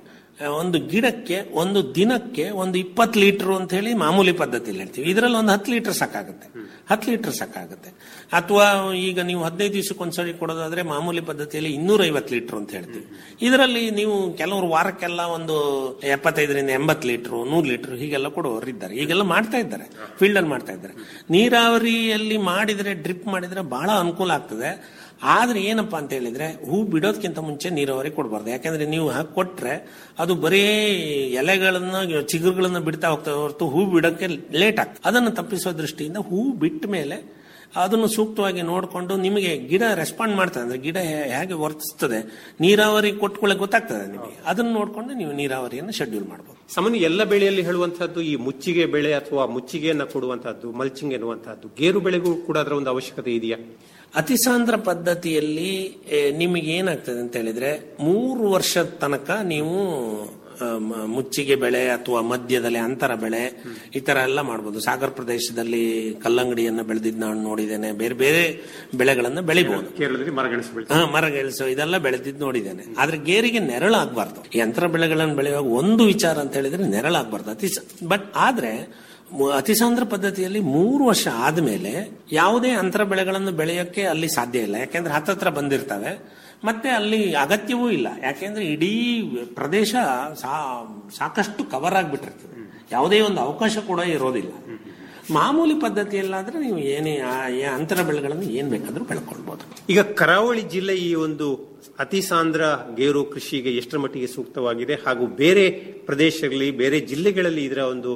Speaker 12: ಆ, ಒಂದು ಗಿಡಕ್ಕೆ ಒಂದು ದಿನಕ್ಕೆ ಒಂದು ಇಪ್ಪತ್ತು ಲೀಟರ್ ಅಂತ ಹೇಳಿ ಮಾಮೂಲಿ ಪದ್ಧತಿಯಲ್ಲಿ ಹೇಳ್ತೀವಿ ಇದರಲ್ಲಿ ಒಂದು ಹತ್ತು ಲೀಟರ್ ಸಾಕಾಗುತ್ತೆ ಹತ್ತು ಲೀಟರ್ ಸಾಕಾಗುತ್ತೆ ಅಥವಾ ಈಗ ನೀವು ಹದಿನೈದು ದಿವಸಕ್ಕೆ ಒಂದ್ಸರಿ ಕೊಡೋದಾದ್ರೆ ಮಾಮೂಲಿ ಪದ್ಧತಿಯಲ್ಲಿ ಇನ್ನೂರ ಐವತ್ತು ಲೀಟರ್ ಅಂತ ಹೇಳ್ತೀವಿ ಇದರಲ್ಲಿ ನೀವು ಕೆಲವರು ವಾರಕ್ಕೆಲ್ಲ ಒಂದು ಎಪ್ಪತ್ತೈದರಿಂದ ಎಂಬತ್ತು ಲೀಟರ್ ನೂರು ಲೀಟರ್ ಹೀಗೆಲ್ಲ ಕೊಡುವವರು ಇದ್ದಾರೆ ಈಗೆಲ್ಲ ಮಾಡ್ತಾ ಇದ್ದಾರೆ ಫೀಲ್ಡ್ ಅಲ್ಲಿ ಮಾಡ್ತಾ ಇದ್ದಾರೆ ನೀರಾವರಿಯಲ್ಲಿ ಮಾಡಿದ್ರೆ ಡ್ರಿಪ್ ಮಾಡಿದ್ರೆ ಬಹಳ ಅನುಕೂಲ ಆಗ್ತದೆ ಆದ್ರೆ ಏನಪ್ಪಾ ಅಂತ ಹೇಳಿದ್ರೆ ಹೂ ಬಿಡೋದಕ್ಕಿಂತ ಮುಂಚೆ ನೀರಾವರಿ ಕೊಡಬಾರ್ದು ಯಾಕಂದ್ರೆ ನೀವು ಹಾಕಿ ಕೊಟ್ರೆ ಅದು ಬರೀ ಎಲೆಗಳನ್ನ ಚಿಗುರುಗಳನ್ನ ಬಿಡ್ತಾ ಹೋಗ್ತದೆ ಹೊರತು ಹೂ ಬಿಡೋಕೆ ಲೇಟ್ ಆಗ್ತದೆ ಅದನ್ನು ತಪ್ಪಿಸೋ ದೃಷ್ಟಿಯಿಂದ ಹೂ ಬಿಟ್ಟ ಮೇಲೆ ಅದನ್ನು ಸೂಕ್ತವಾಗಿ ನೋಡಿಕೊಂಡು ನಿಮಗೆ ಗಿಡ ರೆಸ್ಪಾಂಡ್ ಮಾಡ್ತದೆ ಅಂದ್ರೆ ಗಿಡ ಹೇ- ಹೇಗೆ ವರ್ತಿಸ್ತದೆ ನೀರಾವರಿ ಕೊಟ್ಕೊಳ್ಳೆ ಗೊತ್ತಾಗ್ತದೆ ನಿಮಗೆ ಅದನ್ನ ನೋಡ್ಕೊಂಡು ನೀವು ನೀರಾವರಿಯನ್ನು ಶೆಡ್ಯೂಲ್ ಮಾಡಬಹುದು
Speaker 11: ಸಾಮಾನ್ಯ ಎಲ್ಲ ಬೆಳೆಯಲ್ಲಿ ಹೇಳುವಂತಹದ್ದು ಈ ಮುಚ್ಚಿಗೆ ಬೆಳೆ ಅಥವಾ ಮುಚ್ಚಿಗೆಯನ್ನ ಕೊಡುವಂತಹದ್ದು ಮಲ್ಚಿಂಗ್ ಎನ್ನುವಂತಹದ್ದು ಗೇರು ಬೆಳೆಗೂ ಕೂಡ ಅದರ ಒಂದು ಅವಶ್ಯಕತೆ ಇದೆಯಾ
Speaker 12: ಅತಿಸಾಂದ್ರ ಪದ್ಧತಿಯಲ್ಲಿ ಏ, ನಿಮಗೆ ಏನಾಗ್ತದೆ ಅಂತ ಹೇಳಿದ್ರೆ ಮೂರು ವರ್ಷದ ತನಕ ನೀವು ಆ, ಮ- ಮುಚ್ಚಿಗೆ ಬೆಳೆ ಅಥವಾ ಮಧ್ಯದಲ್ಲಿ ಅಂತರ ಬೆಳೆ ಈ ತರ ಎಲ್ಲ ಮಾಡಬಹುದು ಸಾಗರ ಪ್ರದೇಶದಲ್ಲಿ ಕಲ್ಲಂಗಡಿಯನ್ನ ಬೆಳೆದಿದ್ದು ನಾನು ನೋಡಿದ್ದೇನೆ ಬೇರೆ ಬೇರೆ ಬೆಳೆಗಳನ್ನ ಬೆಳಿಬಹುದು
Speaker 11: ಕೇರಳದಲ್ಲಿ ಮರಗೆಣಸು ಬೆಳೆ
Speaker 12: ಹಾ ಮರಗೆಳಸು ಇದೆಲ್ಲ ಬೆಳೆದಿದ್ದು ನೋಡಿದ್ದೇನೆ ಆದ್ರೆ ಗೇರಿಗೆ ನೆರಳಾಗಬಾರ್ದು ಯಂತ್ರ ಬೆಳೆಗಳನ್ನು ಬೆಳೆಯುವಾಗ ಒಂದು ವಿಚಾರ ಅಂತ ಹೇಳಿದ್ರೆ ನೆರಳಾಗಬಾರ್ದು ಅತಿ ಬಟ್ ಆದ್ರೆ ಮು- ಅತಿಸಾಂದ್ರ ಪದ್ಧತಿಯಲ್ಲಿ ಮೂರು ವರ್ಷ ಆದ್ಮೇಲೆ ಯಾವುದೇ ಅಂತರ ಬೆಳೆಗಳನ್ನು ಬೆಳೆಯೋಕೆ ಅಲ್ಲಿ ಸಾಧ್ಯ ಇಲ್ಲ ಯಾಕೆಂದ್ರೆ ಹತ್ತತ್ರ ಬಂದಿರ್ತವೆ ಮತ್ತೆ ಅಲ್ಲಿ ಅಗತ್ಯವೂ ಇಲ್ಲ ಯಾಕೆಂದ್ರೆ ಇಡೀ ಪ್ರದೇಶ ಸಾ- ಸಾಕಷ್ಟು ಕವರ್ ಆಗಿಬಿಟ್ಟಿರ್ತದೆ ಯಾವುದೇ ಒಂದು ಅವಕಾಶ ಕೂಡ ಇರೋದಿಲ್ಲ ಮಾಮೂಲಿ ಪದ್ಧತಿಯಲ್ಲಾದ್ರೆ ನೀವು ಏನೇ ಆ- ಏ ಅಂತರ ಬೆಳೆಗಳನ್ನು ಏನ್ ಬೇಕಾದ್ರೂ ಬೆಳ್ಕೊಳ್ಬಹುದು
Speaker 11: ಈಗ ಕರಾವಳಿ ಜಿಲ್ಲೆ ಈ ಒಂದು ಅತಿ ಸಾಂದ್ರ ಗೇರು ಕೃಷಿಗೆ ಎಷ್ಟರ ಮಟ್ಟಿಗೆ ಸೂಕ್ತವಾಗಿದೆ ಹಾಗೂ ಬೇರೆ ಪ್ರದೇಶಗಳಲ್ಲಿ ಬೇರೆ ಜಿಲ್ಲೆಗಳಲ್ಲಿ ಇದರ ಒಂದು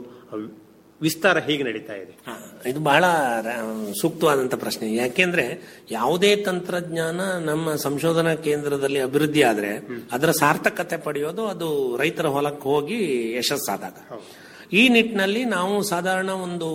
Speaker 11: ವಿಸ್ತಾರ ಹೇಗೆ ನಡೀತಾ ಇದೆ
Speaker 12: ಹಾ, ಇದು ಬಹಳ ರ- ಸೂಕ್ತವಾದಂತ ಪ್ರಶ್ನೆ ಯಾಕೆಂದ್ರೆ ಯಾವುದೇ ತಂತ್ರಜ್ಞಾನ ನಮ್ಮ ಸಂಶೋಧನಾ ಕೇಂದ್ರದಲ್ಲಿ ಅಭಿವೃದ್ಧಿ ಆದ್ರೆ ಅದರ ಸಾರ್ಥಕತೆ ಪಡೆಯೋದು ಅದು ರೈತರ ಹೊಲಕ್ಕೆ ಹೋಗಿ ಯಶಸ್ಸಾದಾಗ ಈ ನಿಟ್ಟಿನಲ್ಲಿ ನಾವು ಸಾಧಾರಣ ಒಂದು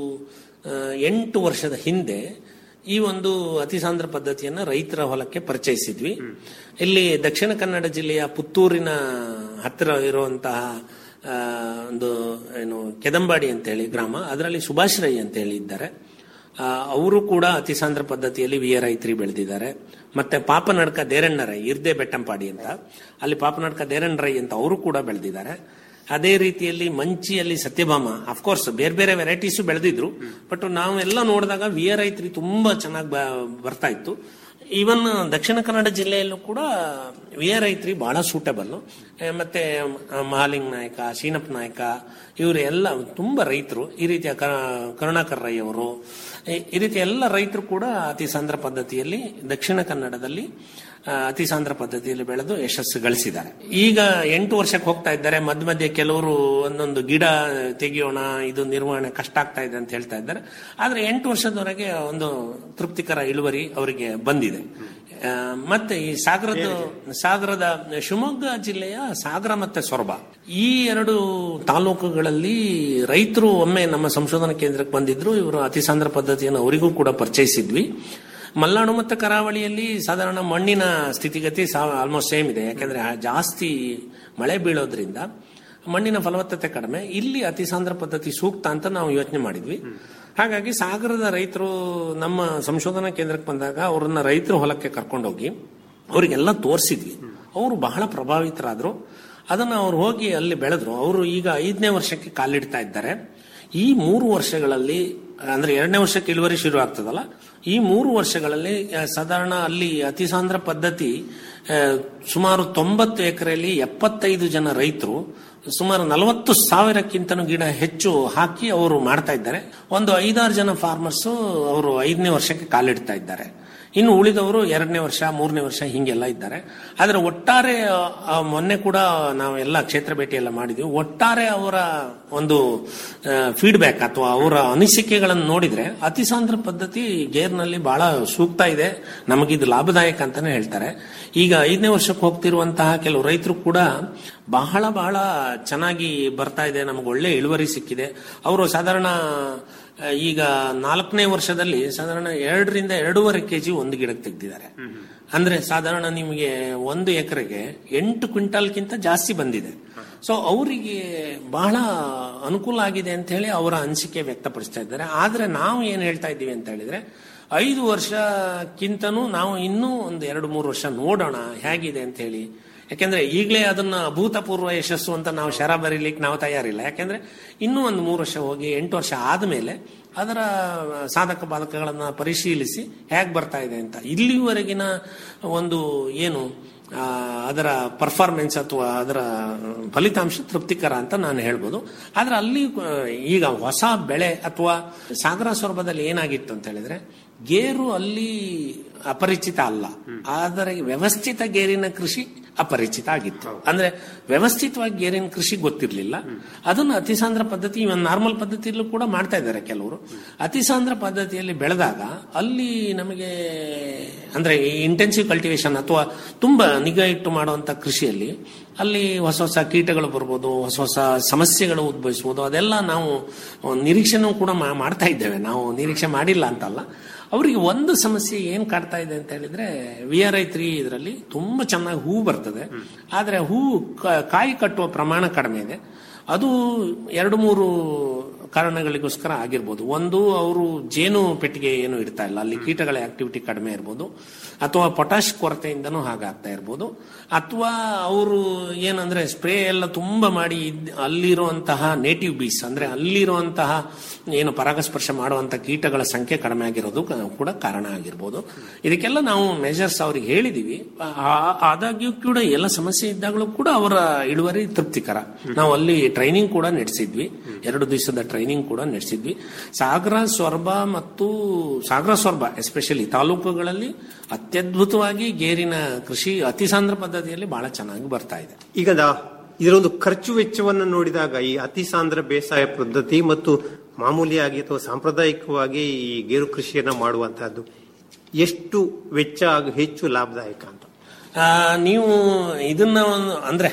Speaker 12: ಆ, ಎಂಟು ವರ್ಷದ ಹಿಂದೆ ಈ ಒಂದು ಅತಿಸಾಂದ್ರ ಪದ್ಧತಿಯನ್ನ ರೈತರ ಹೊಲಕ್ಕೆ ಪರಿಚಯಿಸಿದ್ವಿ ಇಲ್ಲಿ ದಕ್ಷಿಣ ಕನ್ನಡ ಜಿಲ್ಲೆಯ ಪುತ್ತೂರಿನ ಹತ್ತಿರ ಇರುವಂತಹ ಆ, ಒಂದು ಏನು ಕೆದಂಬಾಡಿ ಅಂತೇಳಿ ಗ್ರಾಮ ಅದರಲ್ಲಿ ಸುಭಾಷ್ ರೈ ಅಂತ ಹೇಳಿ ಇದ್ದಾರೆ ಆ, ಅವರು ಕೂಡ ಅತಿಸಾಂದ್ರ ಪದ್ಧತಿಯಲ್ಲಿ ವಿ ಆರ್ ಐ ತ್ರೀ ಬೆಳೆದಿದ್ದಾರೆ ಮತ್ತೆ ಪಾಪನಡ್ಕ ದೇರಣ್ಣ ರೈ ಇರ್ದೆ ಬೆಟ್ಟಂಪಾಡಿ ಅಂತ ಅಲ್ಲಿ ಪಾಪನಡ್ಕ ದೇರಣ್ಣ ರೈ ಅಂತ ಅವರು ಕೂಡ ಬೆಳೆದಿದ್ದಾರೆ ಅದೇ ರೀತಿಯಲ್ಲಿ ಮಂಚಿಯಲ್ಲಿ ಸತ್ಯಭಾಮ ಅಫ್ಕೋರ್ಸ್ ಬೇರೆ ಬೇರೆ ವೆರೈಟೀಸ್ ಬೆಳೆದಿದ್ರು ಬಟ್ ನಾವೆಲ್ಲ ನೋಡಿದಾಗ ವಿ ಆರ್ ಐ ತ್ರೀ ತುಂಬಾ ಚೆನ್ನಾಗಿ ಬರ್ತಾ ಇತ್ತು ಈವನ್ ದಕ್ಷಿಣ ಕನ್ನಡ ಜಿಲ್ಲೆಯಲ್ಲೂ ಕೂಡ ವಿ ಆರ್ ಐ ತ್ರೀ ಬಹಳ ಸೂಟಬಲ್ ಮತ್ತೆ ಆ, ಮಹಾಲಿಂಗ್ ನಾಯಕ ಶೀನಪ್ಪ ನಾಯಕ ಇವರು ಎಲ್ಲ ತುಂಬಾ ರೈತರು ಈ ರೀತಿಯ ಕ- ಕರುಣಾಕರ್ ರೈ ಅವರು ಈ- ಈ ರೀತಿ ಎಲ್ಲ ರೈತರು ಕೂಡ ಅತಿ ಸಾಂದ್ರ ಪದ್ಧತಿಯಲ್ಲಿ ದಕ್ಷಿಣ ಕನ್ನಡದಲ್ಲಿ ಆ, ಅತಿ ಸಾಂದ್ರ ಪದ್ಧತಿಯಲ್ಲಿ ಬೆಳೆದು ಯಶಸ್ಸು ಗಳಿಸಿದ್ದಾರೆ ಈಗ ಎಂಟು ವರ್ಷಕ್ಕೆ ಹೋಗ್ತಾ ಇದ್ದಾರೆ ಮಧ್ಯ ಮಧ್ಯೆ ಕೆಲವರು ಒಂದೊಂದು ಗಿಡ ತೆಗೆಯೋಣ ಇದು ನಿರ್ವಹಣೆ ಕಷ್ಟ ಆಗ್ತಾ ಇದೆ ಅಂತ ಹೇಳ್ತಾ ಇದ್ದಾರೆ ಆದ್ರೆ ಎಂಟು ವರ್ಷದವರೆಗೆ ಒಂದು ತೃಪ್ತಿಕರ ಇಳುವರಿ ಅವರಿಗೆ ಬಂದಿದೆ ಆ, ಮತ್ತೆ ಈ ಸಾಗರದ ಸಾಗರದ ಶಿವಮೊಗ್ಗ ಜಿಲ್ಲೆಯ ಸಾಗರ ಮತ್ತೆ ಸೊರಬ ಈ ಎರಡು ತಾಲೂಕುಗಳಲ್ಲಿ ರೈತರು ಒಮ್ಮೆ ನಮ್ಮ ಸಂಶೋಧನಾ ಕೇಂದ್ರಕ್ಕೆ ಬಂದಿದ್ರು ಇವರು ಅತಿಸಾಂದ್ರ ಪದ್ಧತಿಯನ್ನು ಅವರಿಗೂ ಕೂಡ ಪರಿಚಯಿಸಿದ್ವಿ ಮಲೆನಾಡು ಮತ್ತು ಕರಾವಳಿಯಲ್ಲಿ ಸಾಧಾರಣ ಮಣ್ಣಿನ ಸ್ಥಿತಿಗತಿ ಆಲ್ಮೋಸ್ಟ್ ಸೇಮ್ ಇದೆ ಯಾಕಂದ್ರೆ ಆ ಜಾಸ್ತಿ ಮಳೆ ಬೀಳೋದ್ರಿಂದ ಮಣ್ಣಿನ ಫಲವತ್ತತೆ ಕಡಿಮೆ ಇಲ್ಲಿ ಅತಿಸಾಂದ್ರ ಪದ್ಧತಿ ಸೂಕ್ತ ಅಂತ ನಾವು ಯೋಚನೆ ಮಾಡಿದ್ವಿ ಹಾಗಾಗಿ ಸಾಗರದ ರೈತರು ನಮ್ಮ ಸಂಶೋಧನಾ ಕೇಂದ್ರಕ್ಕೆ ಬಂದಾಗ ಅವರನ್ನ ರೈತರ ಹೊಲಕ್ಕೆ ಕರ್ಕೊಂಡೋಗಿ ಅವರಿಗೆಲ್ಲ ತೋರಿಸಿದ್ವಿ ಅವರು ಬಹಳ ಪ್ರಭಾವಿತರಾದ್ರು ಅದನ್ನ ಅವ್ರು ಹೋಗಿ ಅಲ್ಲಿ ಬೆಳೆದ್ರು ಅವರು ಈಗ ಐದನೇ ವರ್ಷಕ್ಕೆ ಕಾಲಿಡ್ತಾ ಇದ್ದಾರೆ ಈ ಮೂರು ವರ್ಷಗಳಲ್ಲಿ ಅಂದ್ರೆ ಎರಡನೇ ವರ್ಷಕ್ಕೆ ಇಳುವರಿ ಶುರು ಆಗ್ತದಲ್ಲ ಈ ಮೂರು ವರ್ಷಗಳಲ್ಲಿ ಆ, ಸಾಧಾರಣ ಅಲ್ಲಿ ಅತಿಸಾಂದ್ರ ಪದ್ಧತಿ ಆ, ಸುಮಾರು ತೊಂಬತ್ತು ಎಕರೆಯಲ್ಲಿ ಎಪ್ಪತ್ತೈದು ಜನ ರೈತರು ಸುಮಾರು ನಲವತ್ತು ಸಾವಿರಕ್ಕಿಂತನೂ ಗಿಡ ಹೆಚ್ಚು ಹಾಕಿ ಅವರು ಮಾಡ್ತಾ ಇದ್ದಾರೆ ಒಂದು ಐದಾರು ಜನ ಫಾರ್ಮರ್ಸ್ ಅವರು ಐದನೇ ವರ್ಷಕ್ಕೆ ಕಾಲಿಡ್ತಾ ಇದ್ದಾರೆ ಇನ್ನು ಉಳಿದವರು ಎರಡನೇ ವರ್ಷ ಮೂರನೇ ವರ್ಷ ಹಿಂಗೆಲ್ಲ ಇದ್ದಾರೆ ಆದ್ರೆ ಒಟ್ಟಾರೆ ಆ, ಆ, ಮೊನ್ನೆ ಕೂಡ ನಾವು ಎಲ್ಲ ಕ್ಷೇತ್ರ ಭೇಟಿ ಎಲ್ಲ ಮಾಡಿದ್ವಿ ಒಟ್ಟಾರೆ ಅವರ ಒಂದು ಫೀಡ್ಬ್ಯಾಕ್ ಅಥವಾ ಅವರ ಅನಿಸಿಕೆಗಳನ್ನು ನೋಡಿದ್ರೆ ಅತಿಸಾಂದ್ರ ಪದ್ಧತಿ ಗೇರ್ನಲ್ಲಿ ಬಹಳ ಸೂಕ್ತ ಇದೆ ನಮಗಿದು ಲಾಭದಾಯಕ ಅಂತಾನೆ ಹೇಳ್ತಾರೆ ಈಗ ಐದನೇ ವರ್ಷಕ್ಕೆ ಹೋಗ್ತಿರುವಂತಹ ಕೆಲವು ರೈತರು ಕೂಡ ಬಹಳ ಬಹಳ ಚೆನ್ನಾಗಿ ಬರ್ತಾ ಇದೆ ನಮಗೆ ಒಳ್ಳೆ ಇಳುವರಿ ಸಿಕ್ಕಿದೆ ಅವರು ಸಾಧಾರಣ ಆ, ಈಗ ನಾಲ್ಕನೇ ವರ್ಷದಲ್ಲಿ ಸಾಧಾರಣ ಎರಡರಿಂದ ಎರಡೂವರೆ ಕೆಜಿ ಒಂದು ಗಿಡಕ್ಕೆ ತೆಗೆದಿದ್ದಾರೆ ಅಂದ್ರೆ ಸಾಧಾರಣ ನಿಮಗೆ ಒಂದು ಎಕರೆಗೆ ಎಂಟು ಕ್ವಿಂಟಾಲ್ಗಿಂತ ಜಾಸ್ತಿ ಬಂದಿದೆ ಸೊ ಅವರಿಗೆ ಬಹಳ ಅನುಕೂಲ ಆಗಿದೆ ಅಂತ ಹೇಳಿ ಅವರ ಅನಿಸಿಕೆ ವ್ಯಕ್ತಪಡಿಸ್ತಾ ಇದ್ದಾರೆ ಆದ್ರೆ ನಾವು ಏನ್ ಹೇಳ್ತಾ ಇದ್ದೀವಿ ಅಂತ ಹೇಳಿದ್ರೆ ಐದು ವರ್ಷಕ್ಕಿಂತನೂ ನಾವು ಇನ್ನೂ ಒಂದು ಎರಡು ಮೂರು ವರ್ಷ ನೋಡೋಣ ಹೇಗಿದೆ ಅಂತ ಹೇಳಿ ಯಾಕೆಂದ್ರೆ ಈಗಲೇ ಅದನ್ನ ಅಭೂತಪೂರ್ವ ಯಶಸ್ಸು ಅಂತ ನಾವು ಶರ ಬರೀಲಿಕ್ಕೆ ನಾವು ತಯಾರಿಲ್ಲ ಯಾಕೆಂದ್ರೆ ಇನ್ನೂ ಒಂದು ಮೂರು ವರ್ಷ ಹೋಗಿ ಎಂಟು ವರ್ಷ ಆದಮೇಲೆ ಅದರ ಸಾಧಕ ಬಾಧಕಗಳನ್ನ ಪರಿಶೀಲಿಸಿ ಹೇಗೆ ಬರ್ತಾ ಇದೆ ಅಂತ ಇಲ್ಲಿವರೆಗಿನ ಒಂದು ಏನು ಆ, ಅದರ ಪರ್ಫಾರ್ಮೆನ್ಸ್ ಅಥವಾ ಅದರ ಫಲಿತಾಂಶ ತೃಪ್ತಿಕರ ಅಂತ ನಾನು ಹೇಳ್ಬೋದು ಆದ್ರೆ ಅಲ್ಲಿ ಆ, ಈಗ ಹೊಸ ಬೆಳೆ ಅಥವಾ ಸಾಗರ ಸೊರಬದಲ್ಲಿ ಏನಾಗಿತ್ತು ಅಂತ ಹೇಳಿದ್ರೆ ಗೇರು ಅಲ್ಲಿ ಅಪರಿಚಿತ ಅಲ್ಲ ಆದರೆ ವ್ಯವಸ್ಥಿತ ಗೇರಿನ ಕೃಷಿ ಅಪರಿಚಿತ ಆಗಿತ್ತು ಅಂದ್ರೆ ವ್ಯವಸ್ಥಿತವಾಗಿ ಗೇರಿನ ಕೃಷಿ ಗೊತ್ತಿರಲಿಲ್ಲ ಅದನ್ನು ಅತಿಸಾಂದ್ರ ಪದ್ಧತಿ ಇವನ್ ನಾರ್ಮಲ್ ಪದ್ಧತಿಯಲ್ಲೂ ಕೂಡ ಮಾಡ್ತಾ ಇದ್ದಾರೆ ಕೆಲವರು ಅತಿಸಾಂದ್ರ ಪದ್ಧತಿಯಲ್ಲಿ ಬೆಳೆದಾಗ ಅಲ್ಲಿ ನಮಗೆ ಅಂದ್ರೆ ಈ ಇಂಟೆನ್ಸಿವ್ ಕಲ್ಟಿವೇಶನ್ ಅಥವಾ ತುಂಬಾ ನಿಗಾ ಇಟ್ಟು ಮಾಡುವಂತ ಕೃಷಿಯಲ್ಲಿ ಅಲ್ಲಿ ಹೊಸ ಹೊಸ ಕೀಟಗಳು ಬರ್ಬೋದು ಹೊಸ ಹೊಸ ಸಮಸ್ಯೆಗಳು ಉದ್ಭವಿಸಬಹುದು ಅದೆಲ್ಲ ನಾವು ನಿರೀಕ್ಷೆನೂ ಕೂಡ ಮಾ- ಮಾಡ್ತಾ ಇದ್ದೇವೆ ನಾವು ನಿರೀಕ್ಷೆ ಮಾಡಿಲ್ಲ ಅಂತಲ್ಲ ಅವರಿಗೆ ಒಂದು ಸಮಸ್ಯೆ ಏನ್ ಕಾಡ್ತಾ ಇದೆ ಅಂತ ಹೇಳಿದ್ರೆ ವಿ ಆರ್ ಐ ತ್ರೀ ಇದರಲ್ಲಿ ತುಂಬಾ ಚೆನ್ನಾಗಿ ಹೂ ಬರ್ತದೆ ಆದ್ರೆ ಹೂ ಕ- ಕಾಯಿ ಕಟ್ಟುವ ಪ್ರಮಾಣ ಕಡಿಮೆ ಇದೆ ಅದು ಎರಡು ಮೂರು ಕಾರಣಗಳಿಗೋಸ್ಕರ ಆಗಿರ್ಬೋದು ಒಂದು ಅವರು ಜೇನು ಪೆಟ್ಟಿಗೆ ಏನು ಇಡ್ತಾ ಇಲ್ಲ ಅಲ್ಲಿ ಕೀಟಗಳ ಆಕ್ಟಿವಿಟಿ ಕಡಿಮೆ ಇರ್ಬೋದು ಅಥವಾ ಪೊಟ್ಯಾಶ್ ಕೊರತೆಯಿಂದನೂ ಹಾಗಾಗ್ತಾ ಇರ್ಬೋದು ಅಥವಾ ಅವರು ಏನಂದ್ರೆ ಸ್ಪ್ರೇ ಎಲ್ಲ ತುಂಬಾ ಮಾಡಿ ಇದ್- ಅಲ್ಲಿರುವಂತಹ ನೇಟಿವ್ ಬೀಸ್ ಅಂದ್ರೆ ಅಲ್ಲಿರುವಂತಹ ಏನು ಪರಾಗಸ್ಪರ್ಶ ಮಾಡುವಂತ ಕೀಟಗಳ ಸಂಖ್ಯೆ ಕಡಿಮೆ ಆಗಿರೋದು ಕ- ಕೂಡ ಕಾರಣ ಆಗಿರ್ಬೋದು ಇದಕ್ಕೆಲ್ಲ ನಾವು ಮೆಜರ್ಸ್ ಅವ್ರಿಗೆ ಹೇಳಿದೀವಿ ಆ- ಆದಾಗ್ಯೂ ಕೂಡ ಎಲ್ಲ ಸಮಸ್ಯೆ ಇದ್ದಾಗಲೂ ಕೂಡ ಅವರ ಇಳುವರಿ ತೃಪ್ತಿಕರ ನಾವು ಅಲ್ಲಿ ಟ್ರೈನಿಂಗ್ ಕೂಡ ನಡೆಸಿದ್ವಿ ಎರಡು ದಿವಸದ ಟ್ರೈನಿಂಗ್ ಕೂಡ ನಡೆಸಿದ್ವಿ ಸಾಗರ ಸೊರಬ ಮತ್ತು ಸಾಗರ ಸೊರಬ ಎಸ್ಪೆಷಲಿ ತಾಲೂಕುಗಳಲ್ಲಿ ಅತ್ಯದ್ಭುತವಾಗಿ ಗೇರಿನ ಕೃಷಿ ಅತಿಸಾಂದ್ರ ಪದ್ಧತಿಯಲ್ಲಿ ಬಹಳ ಚೆನ್ನಾಗಿ ಬರ್ತಾ ಇದೆ
Speaker 11: ಈಗ ದ- ಇದರೊಂದು ಖರ್ಚು ವೆಚ್ಚವನ್ನು ನೋಡಿದಾಗ ಈ ಅತಿ ಸಾಂದ್ರ ಬೇಸಾಯ ಪದ್ಧತಿ ಮತ್ತು ಮಾಮೂಲಿಯಾಗಿ ಅಥವಾ ಸಾಂಪ್ರದಾಯಿಕವಾಗಿ ಈ ಗೇರು ಕೃಷಿಯನ್ನ ಮಾಡುವಂತಹದ್ದು ಎಷ್ಟು ವೆಚ್ಚ ಹಾಗೂ ಹೆಚ್ಚು ಲಾಭದಾಯಕ ಅಂತ
Speaker 12: ಆ, ನೀವು ಇದನ್ನ ಒಂದು ಅಂದ್ರೆ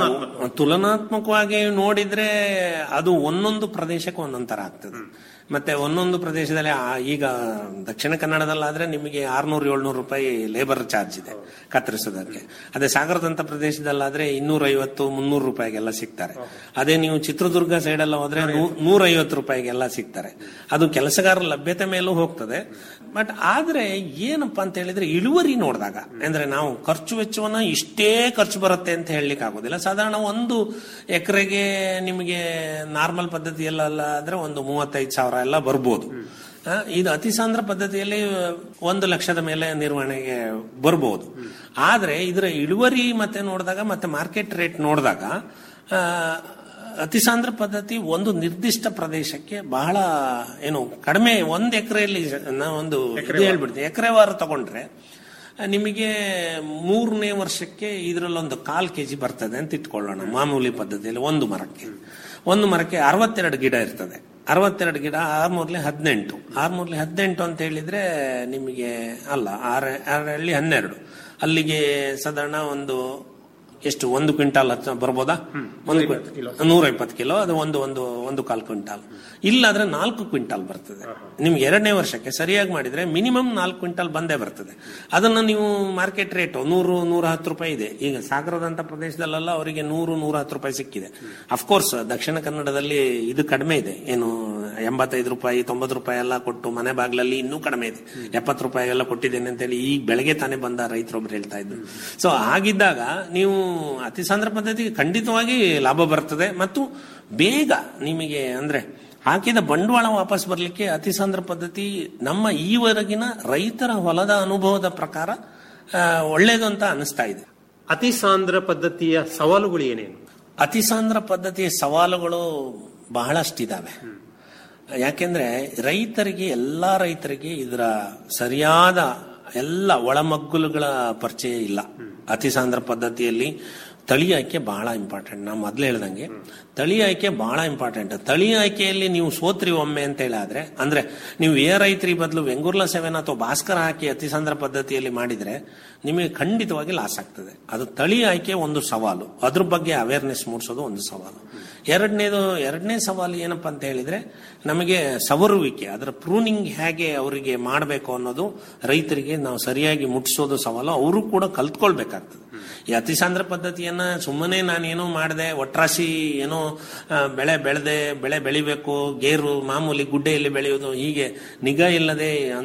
Speaker 12: ತುಲನಾತ್ಮಕವಾಗಿ ನೋಡಿದ್ರೆ ಅದು ಒಂದೊಂದು ಪ್ರದೇಶಕ್ಕೆ ಒಂದೊಂದು ತರ ಆಗ್ತದೆ ಮತ್ತೆ ಒಂದೊಂದು ಪ್ರದೇಶದಲ್ಲಿ ಆ- ಈಗ ದಕ್ಷಿಣ ಕನ್ನಡದಲ್ಲಾದ್ರೆ ನಿಮಗೆ ಆರ್ನೂರು ಏಳ್ನೂರು ರೂಪಾಯಿ ಲೇಬರ್ ಚಾರ್ಜ್ ಇದೆ ಕತ್ತರಿಸೋದಕ್ಕೆ ಅದೇ ಸಾಗರದಂತ ಪ್ರದೇಶದಲ್ಲಾದ್ರೆ ಇನ್ನೂರ ಐವತ್ತು ಮುನ್ನೂರು ರೂಪಾಯಿಗೆಲ್ಲ ಸಿಗ್ತಾರೆ ಅದೇ ನೀವು ಚಿತ್ರದುರ್ಗ ಸೈಡ್ ಎಲ್ಲ ಹೋದ್ರೆ ನೂರ ಐವತ್ತು ರೂಪಾಯಿಗೆಲ್ಲ ಸಿಗ್ತಾರೆ ಅದು ಕೆಲಸಗಾರರ ಲಭ್ಯತೆ ಮೇಲೂ ಹೋಗ್ತದೆ ಬಟ್ ಆದ್ರೆ ಏನಪ್ಪಾ ಅಂತ ಹೇಳಿದ್ರೆ ಇಳುವರಿ ನೋಡಿದಾಗ ಅಂದ್ರೆ ನಾವು ಖರ್ಚು ವೆಚ್ಚವನ್ನ ಇಷ್ಟೇ ಖರ್ಚು ಬರುತ್ತೆ ಅಂತ ಹೇಳಲಿಕ್ಕೆ ಆಗೋದಿಲ್ಲ ಸಾಧಾರಣ ಒಂದು ಎಕರೆಗೆ ನಿಮಗೆ ನಾರ್ಮಲ್ ಪದ್ಧತಿಯಲ್ಲ ಆದ್ರೆ ಒಂದು ಮೂವತ್ತೈದು ಸಾವಿರ ಎಲ್ಲ ಬರ್ಬೋದು ಆ, ಇದು ಅತಿಸಾಂದ್ರ ಪದ್ಧತಿಯಲ್ಲಿ ಒಂದು ಲಕ್ಷದ ಮೇಲೆ ನಿರ್ವಹಣೆಗೆ ಬರ್ಬೋದು ಆದ್ರೆ ಇದರ ಇಳುವರಿ ಮತ್ತೆ ನೋಡಿದಾಗ ಮತ್ತೆ ಮಾರ್ಕೆಟ್ ರೇಟ್ ನೋಡಿದಾಗ ಆ, ಅತಿಸಾಂದ್ರ ಪದ್ಧತಿ ಒಂದು ನಿರ್ದಿಷ್ಟ ಪ್ರದೇಶಕ್ಕೆ ಬಹಳ ಏನು ಕಡಿಮೆ ಒಂದ್ ಎಕರೆಯಲ್ಲಿ ಒಂದು ಇದು ಹೇಳ್ಬಿಡ್ತೀನಿ ಎಕರೆವಾರು ತಗೊಂಡ್ರೆ ಆ, ನಿಮಗೆ ಮೂರನೇ ವರ್ಷಕ್ಕೆ ಇದರಲ್ಲೊಂದು ಕಾಲ್ ಕೆಜಿ ಬರ್ತದೆ ಅಂತ ಇಟ್ಕೊಳ್ಳೋಣ ಮಾಮೂಲಿ ಪದ್ಧತಿಯಲ್ಲಿ ಒಂದು ಮರಕ್ಕೆ ಒಂದು ಮರಕ್ಕೆ ಅರವತ್ತೆರಡು ಗಿಡ ಇರ್ತದೆ ಅರವತ್ತೆರಡು ಗಿಡ ಆರ್ನೂರ್ಲಿ ಹದಿನೆಂಟು ಆರ್ನೂರ್ಲಿ ಹದಿನೆಂಟು ಅಂತ ಹೇಳಿದ್ರೆ ನಿಮಗೆ ಅಲ್ಲ ಆರ ಆರಲ್ಲಿ ಹನ್ನೆರಡು ಅಲ್ಲಿಗೆ ಸಾಧಾರಣ ಒಂದು ಎಷ್ಟು ಒಂದು ಕ್ವಿಂಟಾಲ್ ಹಚ್ಚ- ಬರ್ಬೋದಾ ಒಂದು ನೂರ ಇಪ್ಪತ್ತು ಕಿಲೋ ಅದು ಒಂದು ಒಂದು ಒಂದು ಕಾಲ್ ಕ್ವಿಂಟಾಲ್ ಇಲ್ಲಾದ್ರೆ ನಾಲ್ಕು ಕ್ವಿಂಟಾಲ್ ಬರ್ತದೆ ನಿಮ್ಗೆ ಎರಡನೇ ವರ್ಷಕ್ಕೆ ಸರಿಯಾಗಿ ಮಾಡಿದ್ರೆ ಮಿನಿಮಮ್ ನಾಲ್ಕು ಕ್ವಿಂಟಾಲ್ ಬಂದೇ ಬರ್ತದೆ ಅದನ್ನ ನೀವು ಮಾರ್ಕೆಟ್ ರೇಟ್ ನೂರು ನೂರ ಹತ್ತು ರೂಪಾಯಿ ಇದೆ ಈಗ ಸಾಗರದಂತ ಪ್ರದೇಶದಲ್ಲೆಲ್ಲ ಅವರಿಗೆ ನೂರು ನೂರ ಹತ್ತು ರೂಪಾಯಿ ಸಿಕ್ಕಿದೆ ಅಫ್ಕೋರ್ಸ್ ದಕ್ಷಿಣ ಕನ್ನಡದಲ್ಲಿ ಇದು ಕಡಿಮೆ ಇದೆ ಏನು ಎಂಬತ್ತೈದು ರೂಪಾಯಿ ತೊಂಬತ್ತು ರೂಪಾಯಿ ಎಲ್ಲ ಕೊಟ್ಟು ಮನೆ ಬಾಗಿಲಲ್ಲಿ ಇನ್ನೂ ಕಡಿಮೆ ಇದೆ ಎಪ್ಪತ್ತು ರೂಪಾಯಿ ಎಲ್ಲ ಕೊಟ್ಟಿದ್ದೇನೆ ಅಂತೇಳಿ ಈಗ ಬೆಳಗ್ಗೆ ತಾನೇ ಬಂದ ರೈತರೊಬ್ರು ಹೇಳ್ತಾ ಇದ್ರು ಸೊ ಹಾಗಿದ್ದಾಗ ನೀವು ಅತಿಸಾಂದ್ರ ಪದ್ಧತಿ ಖಂಡಿತವಾಗಿ ಲಾಭ ಬರ್ತದೆ ಮತ್ತು ಬೇಗ ನಿಮಗೆ ಅಂದ್ರೆ ಹಾಕಿದ ಬಂಡವಾಳ ವಾಪಸ್ ಬರಲಿಕ್ಕೆ ಅತಿಸಾಂದ್ರ ಪದ್ಧತಿ ನಮ್ಮ ಈವರೆಗಿನ ರೈತರ ಹೊಲದ ಅನುಭವದ ಪ್ರಕಾರ ಆ, ಒಳ್ಳೇದು ಅಂತ ಅನಿಸ್ತಾ ಇದೆ
Speaker 11: ಅತಿ ಸಾಂದ್ರ ಪದ್ಧತಿಯ ಸವಾಲುಗಳು ಏನೇನು
Speaker 12: ಅತಿಸಾಂದ್ರ ಪದ್ಧತಿಯ ಸವಾಲುಗಳು ಬಹಳಷ್ಟಿದಾವೆ ಯಾಕೆಂದ್ರೆ ರೈತರಿಗೆ ಎಲ್ಲಾ ರೈತರಿಗೆ ಇದರ ಸರಿಯಾದ ಎಲ್ಲ ಒಳಮಗ್ಗುಲುಗಳ ಪರಿಚಯ ಇಲ್ಲ ಅತಿಸಾಂದ್ರ ಪದ್ಧತಿಯಲ್ಲಿ ತಳಿ ಆಯ್ಕೆ ಬಹಳ ಇಂಪಾರ್ಟೆಂಟ್ ನಾ ಮೊದ್ಲು ಹೇಳ್ದಂಗೆ ತಳಿ ಆಯ್ಕೆ ಬಹಳ ಇಂಪಾರ್ಟೆಂಟ್ ತಳಿ ಆಯ್ಕೆಯಲ್ಲಿ ನೀವು ಸೋತ್ರಿ ಒಮ್ಮೆ ಅಂತ ಹೇಳಾದ್ರೆ ಅಂದ್ರೆ ನೀವು ಏ ರೈತರಿ ಬದಲು ವೆಂಗುರ್ಲ ಸೆವೆನ್ ಅಥವಾ ಭಾಸ್ಕರ ಹಾಕಿ ಅತಿಸಾಂದ್ರ ಪದ್ಧತಿಯಲ್ಲಿ ಮಾಡಿದ್ರೆ ನಿಮಗೆ ಖಂಡಿತವಾಗಿ ಲಾಸ್ ಆಗ್ತದೆ ಅದು ತಳಿ ಆಯ್ಕೆ ಒಂದು ಸವಾಲು ಅದ್ರ ಬಗ್ಗೆ ಅವೇರ್ನೆಸ್ ಮೂಡಿಸೋದು ಒಂದು ಸವಾಲು ಎರಡನೇದು ಎರಡನೇ ಸವಾಲು ಏನಪ್ಪಾ ಅಂತ ಹೇಳಿದ್ರೆ ನಮಗೆ ಸವರುವಿಕೆ ಅದರ ಪ್ರೂನಿಂಗ್ ಹೇಗೆ ಅವರಿಗೆ ಮಾಡಬೇಕು ಅನ್ನೋದು ರೈತರಿಗೆ ನಾವು ಸರಿಯಾಗಿ ಮುಟ್ಟಿಸೋದು ಸವಾಲು ಅವರು ಕೂಡ ಕಲ್ತ್ಕೊಳ್ಬೇಕಾಗ್ತದೆ ಈ ಅತಿಸಾಂದ್ರ ಪದ್ಧತಿಯನ್ನ ಸುಮ್ಮನೆ ನಾನೇನೋ ಮಾಡಿದೆ ಒಟ್ರಾಸಿ ಏನೋ ಆ, ಬೆಳೆ ಬೆಳೆದೆ ಬೆಳೆ ಬೆಳಿಬೇಕು ಗೇರು ಮಾಮೂಲಿ ಗುಡ್ಡೆಯಲ್ಲಿ ಬೆಳೆಯೋದು ಹೀಗೆ ನಿಗಾ ಇಲ್ಲದೆ ಅಂದ್ರೆ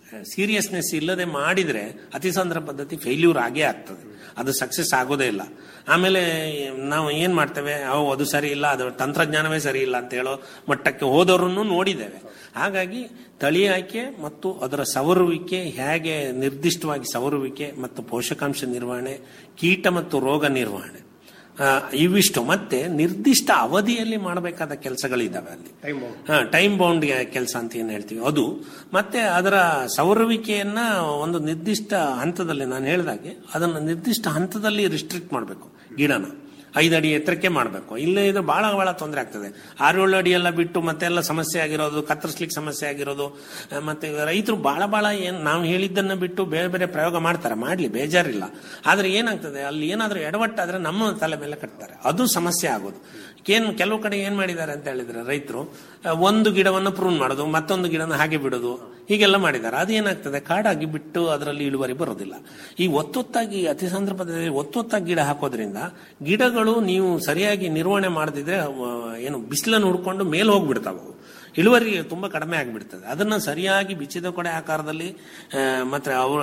Speaker 12: ಸೀರಿಯಸ್ನೆಸ್ ಇಲ್ಲದೆ ಮಾಡಿದ್ರೆ ಅತಿಸಾಂದ್ರ ಪದ್ಧತಿ ಫೇಲ್ಯೂರ್ ಆಗೇ ಆಗ್ತದೆ ಅದು ಸಕ್ಸಸ್ ಆಗೋದೇ ಇಲ್ಲ ಆಮೇಲೆ ನಾವು ಏನ್ ಮಾಡ್ತೇವೆ ಅವು ಅದು ಸರಿ ಇಲ್ಲ ಅದು ತಂತ್ರಜ್ಞಾನವೇ ಸರಿ ಇಲ್ಲ ಅಂತ ಹೇಳೋ ಮಟ್ಟಕ್ಕೆ ಹೋದವರನ್ನು ನೋಡಿದ್ದೇವೆ ಹಾಗಾಗಿ ತಳಿ ಆಯ್ಕೆ ಮತ್ತು ಅದರ ಸವರುವಿಕೆ ಹೇಗೆ ನಿರ್ದಿಷ್ಟವಾಗಿ ಸವರುವಿಕೆ ಮತ್ತು ಪೋಷಕಾಂಶ ನಿರ್ವಹಣೆ ಕೀಟ ಮತ್ತು ರೋಗ ನಿರ್ವಹಣೆ ಆ, ಇವಿಷ್ಟು ಮತ್ತೆ ನಿರ್ದಿಷ್ಟ ಅವಧಿಯಲ್ಲಿ ಮಾಡಬೇಕಾದ ಕೆಲಸಗಳಿದಾವೆ ಅಲ್ಲಿ ಟೈಮ್ ಬೌಂಡ್ ಕೆಲಸ ಅಂತ ಏನ್ ಹೇಳ್ತೀವಿ ಅದು ಮತ್ತೆ ಅದರ ಸೌರವಿಕೆಯನ್ನ ಒಂದು ನಿರ್ದಿಷ್ಟ ಹಂತದಲ್ಲಿ ನಾನು ಹೇಳಿದಾಗೆ ಅದನ್ನ ನಿರ್ದಿಷ್ಟ ಹಂತದಲ್ಲಿ ರಿಸ್ಟ್ರಿಕ್ಟ್ ಮಾಡಬೇಕು ಗಿಡನ ಐದು ಅಡಿ ಎತ್ತರಕ್ಕೆ ಮಾಡಬೇಕು ಇಲ್ಲೇ ಇದು ಬಹಳ ಬಹಳ ತೊಂದರೆ ಆಗ್ತದೆ ಆರು ಏಳು ಅಡಿ ಎಲ್ಲ ಬಿಟ್ಟು ಮತ್ತೆಲ್ಲ ಸಮಸ್ಯೆ ಆಗಿರೋದು ಕತ್ತರಿಸ್ಲಿಕ್ಕೆ ಸಮಸ್ಯೆ ಆಗಿರೋದು ಆ, ಮತ್ತೆ ರೈತರು ಬಹಳ ಬಹಳ ಏನ್ ನಾವು ಹೇಳಿದ್ದನ್ನ ಬಿಟ್ಟು ಬೇರೆ ಬೇರೆ ಪ್ರಯೋಗ ಮಾಡ್ತಾರೆ ಮಾಡ್ಲಿ ಬೇಜಾರಿಲ್ಲ ಆದ್ರೆ ಏನಾಗ್ತದೆ ಅಲ್ಲಿ ಏನಾದ್ರೂ ಎಡವಟ್ಟಾದ್ರೆ ನಮ್ಮ ತಲೆ ಮೇಲೆ ಕಟ್ತಾರೆ ಅದು ಸಮಸ್ಯೆ ಆಗೋದು ಏನ್ ಕೆಲವು ಕಡೆ ಏನ್ ಮಾಡಿದ್ದಾರೆ ಅಂತ ಹೇಳಿದ್ರೆ ರೈತರು ಆ, ಒಂದು ಗಿಡವನ್ನು ಪ್ರೂನ್ ಮಾಡೋದು ಮತ್ತೊಂದು ಗಿಡನ ಹಾಗೆ ಬಿಡೋದು ಹೀಗೆಲ್ಲ ಮಾಡಿದ್ದಾರೆ ಅದೇನಾಗ್ತದೆ ಕಾಡಾಗಿ ಬಿಟ್ಟು ಅದರಲ್ಲಿ ಇಳುವರಿ ಬರೋದಿಲ್ಲ ಈ ಒತ್ತೊತ್ತಾಗಿ ಅತಿ ಸಂದರ್ಭದಲ್ಲಿ ಒತ್ತೊತ್ತಾಗಿ ಗಿಡ ಹಾಕೋದ್ರಿಂದ ಗಿಡಗಳು ನೀವು ಸರಿಯಾಗಿ ನಿರ್ವಹಣೆ ಮಾಡದಿದ್ರೆ ಅವ ಏನು ಬಿಸಿಲನ್ನು ಹುಡ್ಕೊಂಡು ಮೇಲೆ ಹೋಗ್ಬಿಡ್ತಾವೆ ಅವು. ಇಳುವರಿ ತುಂಬಾ ಕಡಿಮೆ ಆಗಿಬಿಡ್ತದೆ ಅದನ್ನ ಸರಿಯಾಗಿ ಬಿಚ್ಚಿದ ಕೊಡೆ ಆಕಾರದಲ್ಲಿ ಆ, ಮತ್ತೆ ಅವರ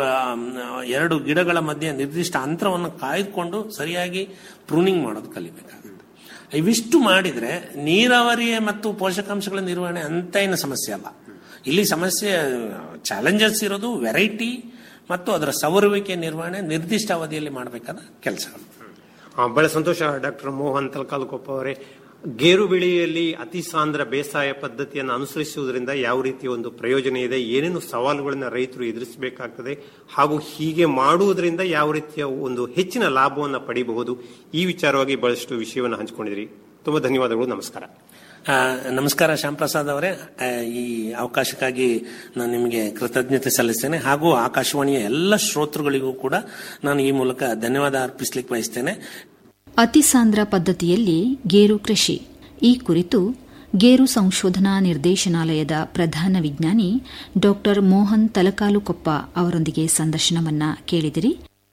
Speaker 12: ಎರಡು ಗಿಡಗಳ ಮಧ್ಯೆ ನಿರ್ದಿಷ್ಟ ಅಂತರವನ್ನು ಕಾಯ್ದುಕೊಂಡು ಸರಿಯಾಗಿ ಪ್ರೂನಿಂಗ್ ಮಾಡೋದು ಕಲಿಬೇಕಾಗುತ್ತೆ ಇವಿಷ್ಟು ಮಾಡಿದ್ರೆ ನೀರಾವರಿ ಮತ್ತು ಪೋಷಕಾಂಶಗಳ ನಿರ್ವಹಣೆ ಅಂತ ಏನು ಸಮಸ್ಯೆ ಅಲ್ಲ ಇಲ್ಲಿ ಸಮಸ್ಯೆ ಚಾಲೆಂಜಸ್ ಇರೋದು ವೆರೈಟಿ ಮತ್ತು ಅದರ ಸವರುವಿಕೆ ನಿರ್ವಹಣೆ ನಿರ್ದಿಷ್ಟ ಅವಧಿಯಲ್ಲಿ ಮಾಡಬೇಕಾದ ಕೆಲಸಗಳು
Speaker 11: ಆ, ಬಹಳ ಸಂತೋಷ ಡಾಕ್ಟರ್ ಮೋಹನ್ ತಲಕಾಲುಕೊಪ್ಪ ಅವರೇ ಗೇರು ಬೆಳೆಯಲ್ಲಿ ಅತಿ ಸಾಂದ್ರ ಬೇಸಾಯ ಪದ್ಧತಿಯನ್ನು ಅನುಸರಿಸುವುದರಿಂದ ಯಾವ ರೀತಿಯ ಒಂದು ಪ್ರಯೋಜನ ಇದೆ ಏನೇನು ಸವಾಲುಗಳನ್ನ ರೈತರು ಎದುರಿಸಬೇಕಾಗ್ತದೆ ಹಾಗೂ ಹೀಗೆ ಮಾಡುವುದರಿಂದ ಯಾವ ರೀತಿಯ ಒಂದು ಹೆಚ್ಚಿನ ಲಾಭವನ್ನು ಪಡಿಬಹುದು ಈ ವಿಚಾರವಾಗಿ ಬಹಳಷ್ಟು ವಿಷಯವನ್ನು ಹಂಚಿಕೊಂಡಿದ್ರಿ ತುಂಬಾ ಧನ್ಯವಾದಗಳು ನಮಸ್ಕಾರ
Speaker 12: ಆ, ನಮಸ್ಕಾರ ಶ್ಯಾಮ್ ಪ್ರಸಾದ್ ಅವರೇ ಆ, ಈ ಅವಕಾಶಕ್ಕಾಗಿ ನಾನು ನಿಮಗೆ ಕೃತಜ್ಞತೆ ಸಲ್ಲಿಸ್ತೇನೆ ಹಾಗೂ ಆಕಾಶವಾಣಿಯ ಎಲ್ಲ ಶ್ರೋತೃಗಳಿಗೂ ಕೂಡ ನಾನು ಈ ಮೂಲಕ ಧನ್ಯವಾದ ಅರ್ಪಿಸಲಿಕ್ಕೆ ಬಯಸ್ತೇನೆ
Speaker 5: ಅತಿಸಾಂದ್ರ ಪದ್ಧತಿಯಲ್ಲಿ ಗೇರು ಕೃಷಿ ಈ ಕುರಿತು ಗೇರು ಸಂಶೋಧನಾ ನಿರ್ದೇಶನಾಲಯದ ಪ್ರಧಾನ ವಿಜ್ಞಾನಿ ಡಾ ಮೋಹನ್ ತಲಕಾಲುಕೊಪ್ಪ ಅವರೊಂದಿಗೆ ಸಂದರ್ಶನವನ್ನ ಕೇಳಿದಿರಿ